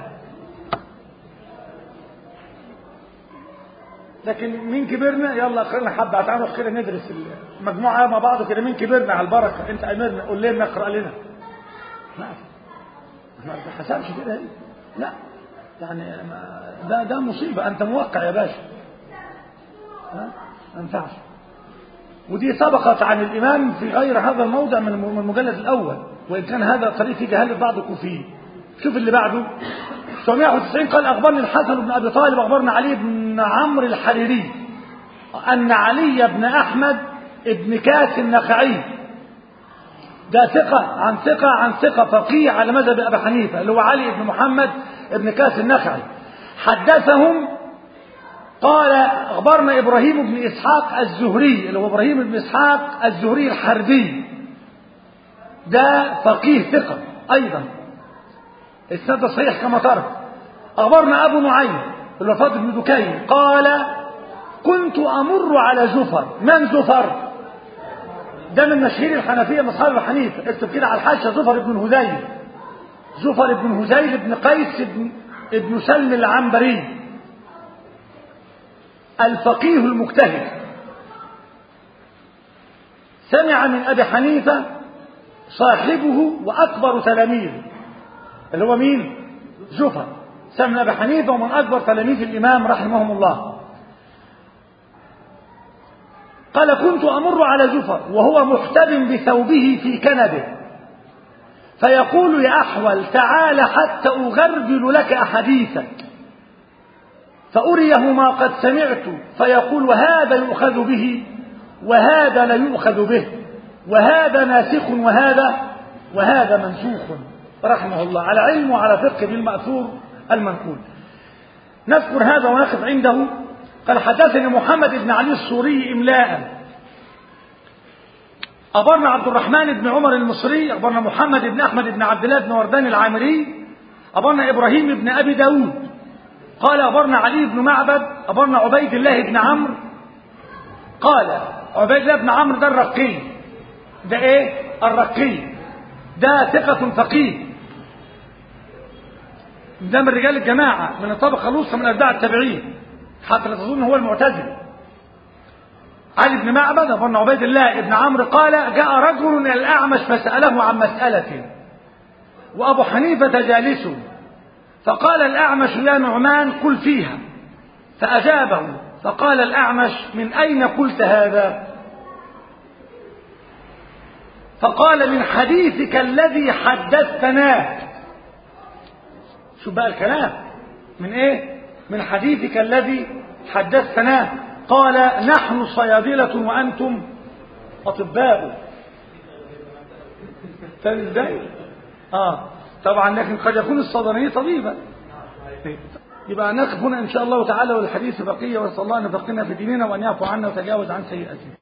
لكن مين كبرنا يلا خلينا حبة تعالوا نروح كده ندرس المجموعة مع بعض كده مين كبرنا على البركة انت امرنا قول لنا اقرأ لنا لا ما حسبش كده هي. لا يعني ما- ده ده مصيبة انت موقع يا باشا ها ما ينفعش ودي سبقت عن الإمام في غير هذا الموضع من الم- من المجلد الأول وإن كان هذا طريق في جهالة بعض الكوفيين شوف اللي بعده 991 قال أخبرني الحسن بن أبي طالب أخبرنا علي بن عمرو الحريري أن علي بن أحمد ابن كاس النخعي ده ثقة عن ثقة عن ثقة فقيه على مذهب أبي حنيفة اللي هو علي بن محمد ابن كاس النخعي حدثهم قال أخبرنا إبراهيم بن إسحاق الزهري اللي هو إبراهيم بن إسحاق الزهري الحربي ده فقيه ثقة أيضا السند صحيح كما ترى أخبرنا أبو نعيم اللي هو فاضل بن دكين قال كنت أمر على زفر من زفر ده من مشهير الحنفية من أصحاب الحنيفة اكتب كده على الحاشية زفر بن هذيل زفر بن هذيل بن قيس بن, ابن سلم العنبري الفقيه المجتهد سمع من أبي حنيفة صاحبه وأكبر تلاميذه اللي هو مين؟ زفر سمع من أبي حنيفة ومن أكبر تلاميذ الإمام رحمهم الله قال كنت أمر على زفر وهو محتب بثوبه في كنبه فيقول يا أحول تعال حتى أغربل لك أحاديثك فأريه ما قد سمعت فيقول وهذا يؤخذ به وهذا لا يؤخذ به وهذا ناسخ وهذا وهذا منسوخ رحمه الله على علم وعلى فقه بالمأثور المنقول نذكر هذا ونقف عنده قال حدثني محمد بن علي السوري إملاء أخبرنا عبد الرحمن بن عمر المصري أخبرنا محمد بن أحمد بن عبد الله بن وردان العامري أخبرنا إبراهيم بن أبي داود قال أخبرنا علي بن معبد أخبرنا عبيد الله بن عمرو قال عبيد الله بن عمرو ده الرقي ده ايه الرقي ده ثقة فقيه ده من رجال الجماعة من الطبقة الوسطى من أتباع التابعين حتى لا تظن هو المعتزل علي بن معبد أخبرنا عبيد الله بن عمرو قال جاء رجل إلى الأعمش فسأله عن مسألة وأبو حنيفة جالس فقال الأعمش يا نعمان قل فيها فأجابه فقال الأعمش من أين قلت هذا فقال من حديثك الذي حدثتناه شو بقى الكلام من ايه من حديثك الذي حدثتناه قال نحن صيادلة وأنتم أطباء فاهم ازاي؟ اه طبعا لكن قد يكون الصيدلاني طبيبا يبقى نقف هنا ان شاء الله تعالى والحديث بقيه ونسال الله ان يفقهنا في ديننا وان يعفو عنا ويتجاوز عن سيئاتنا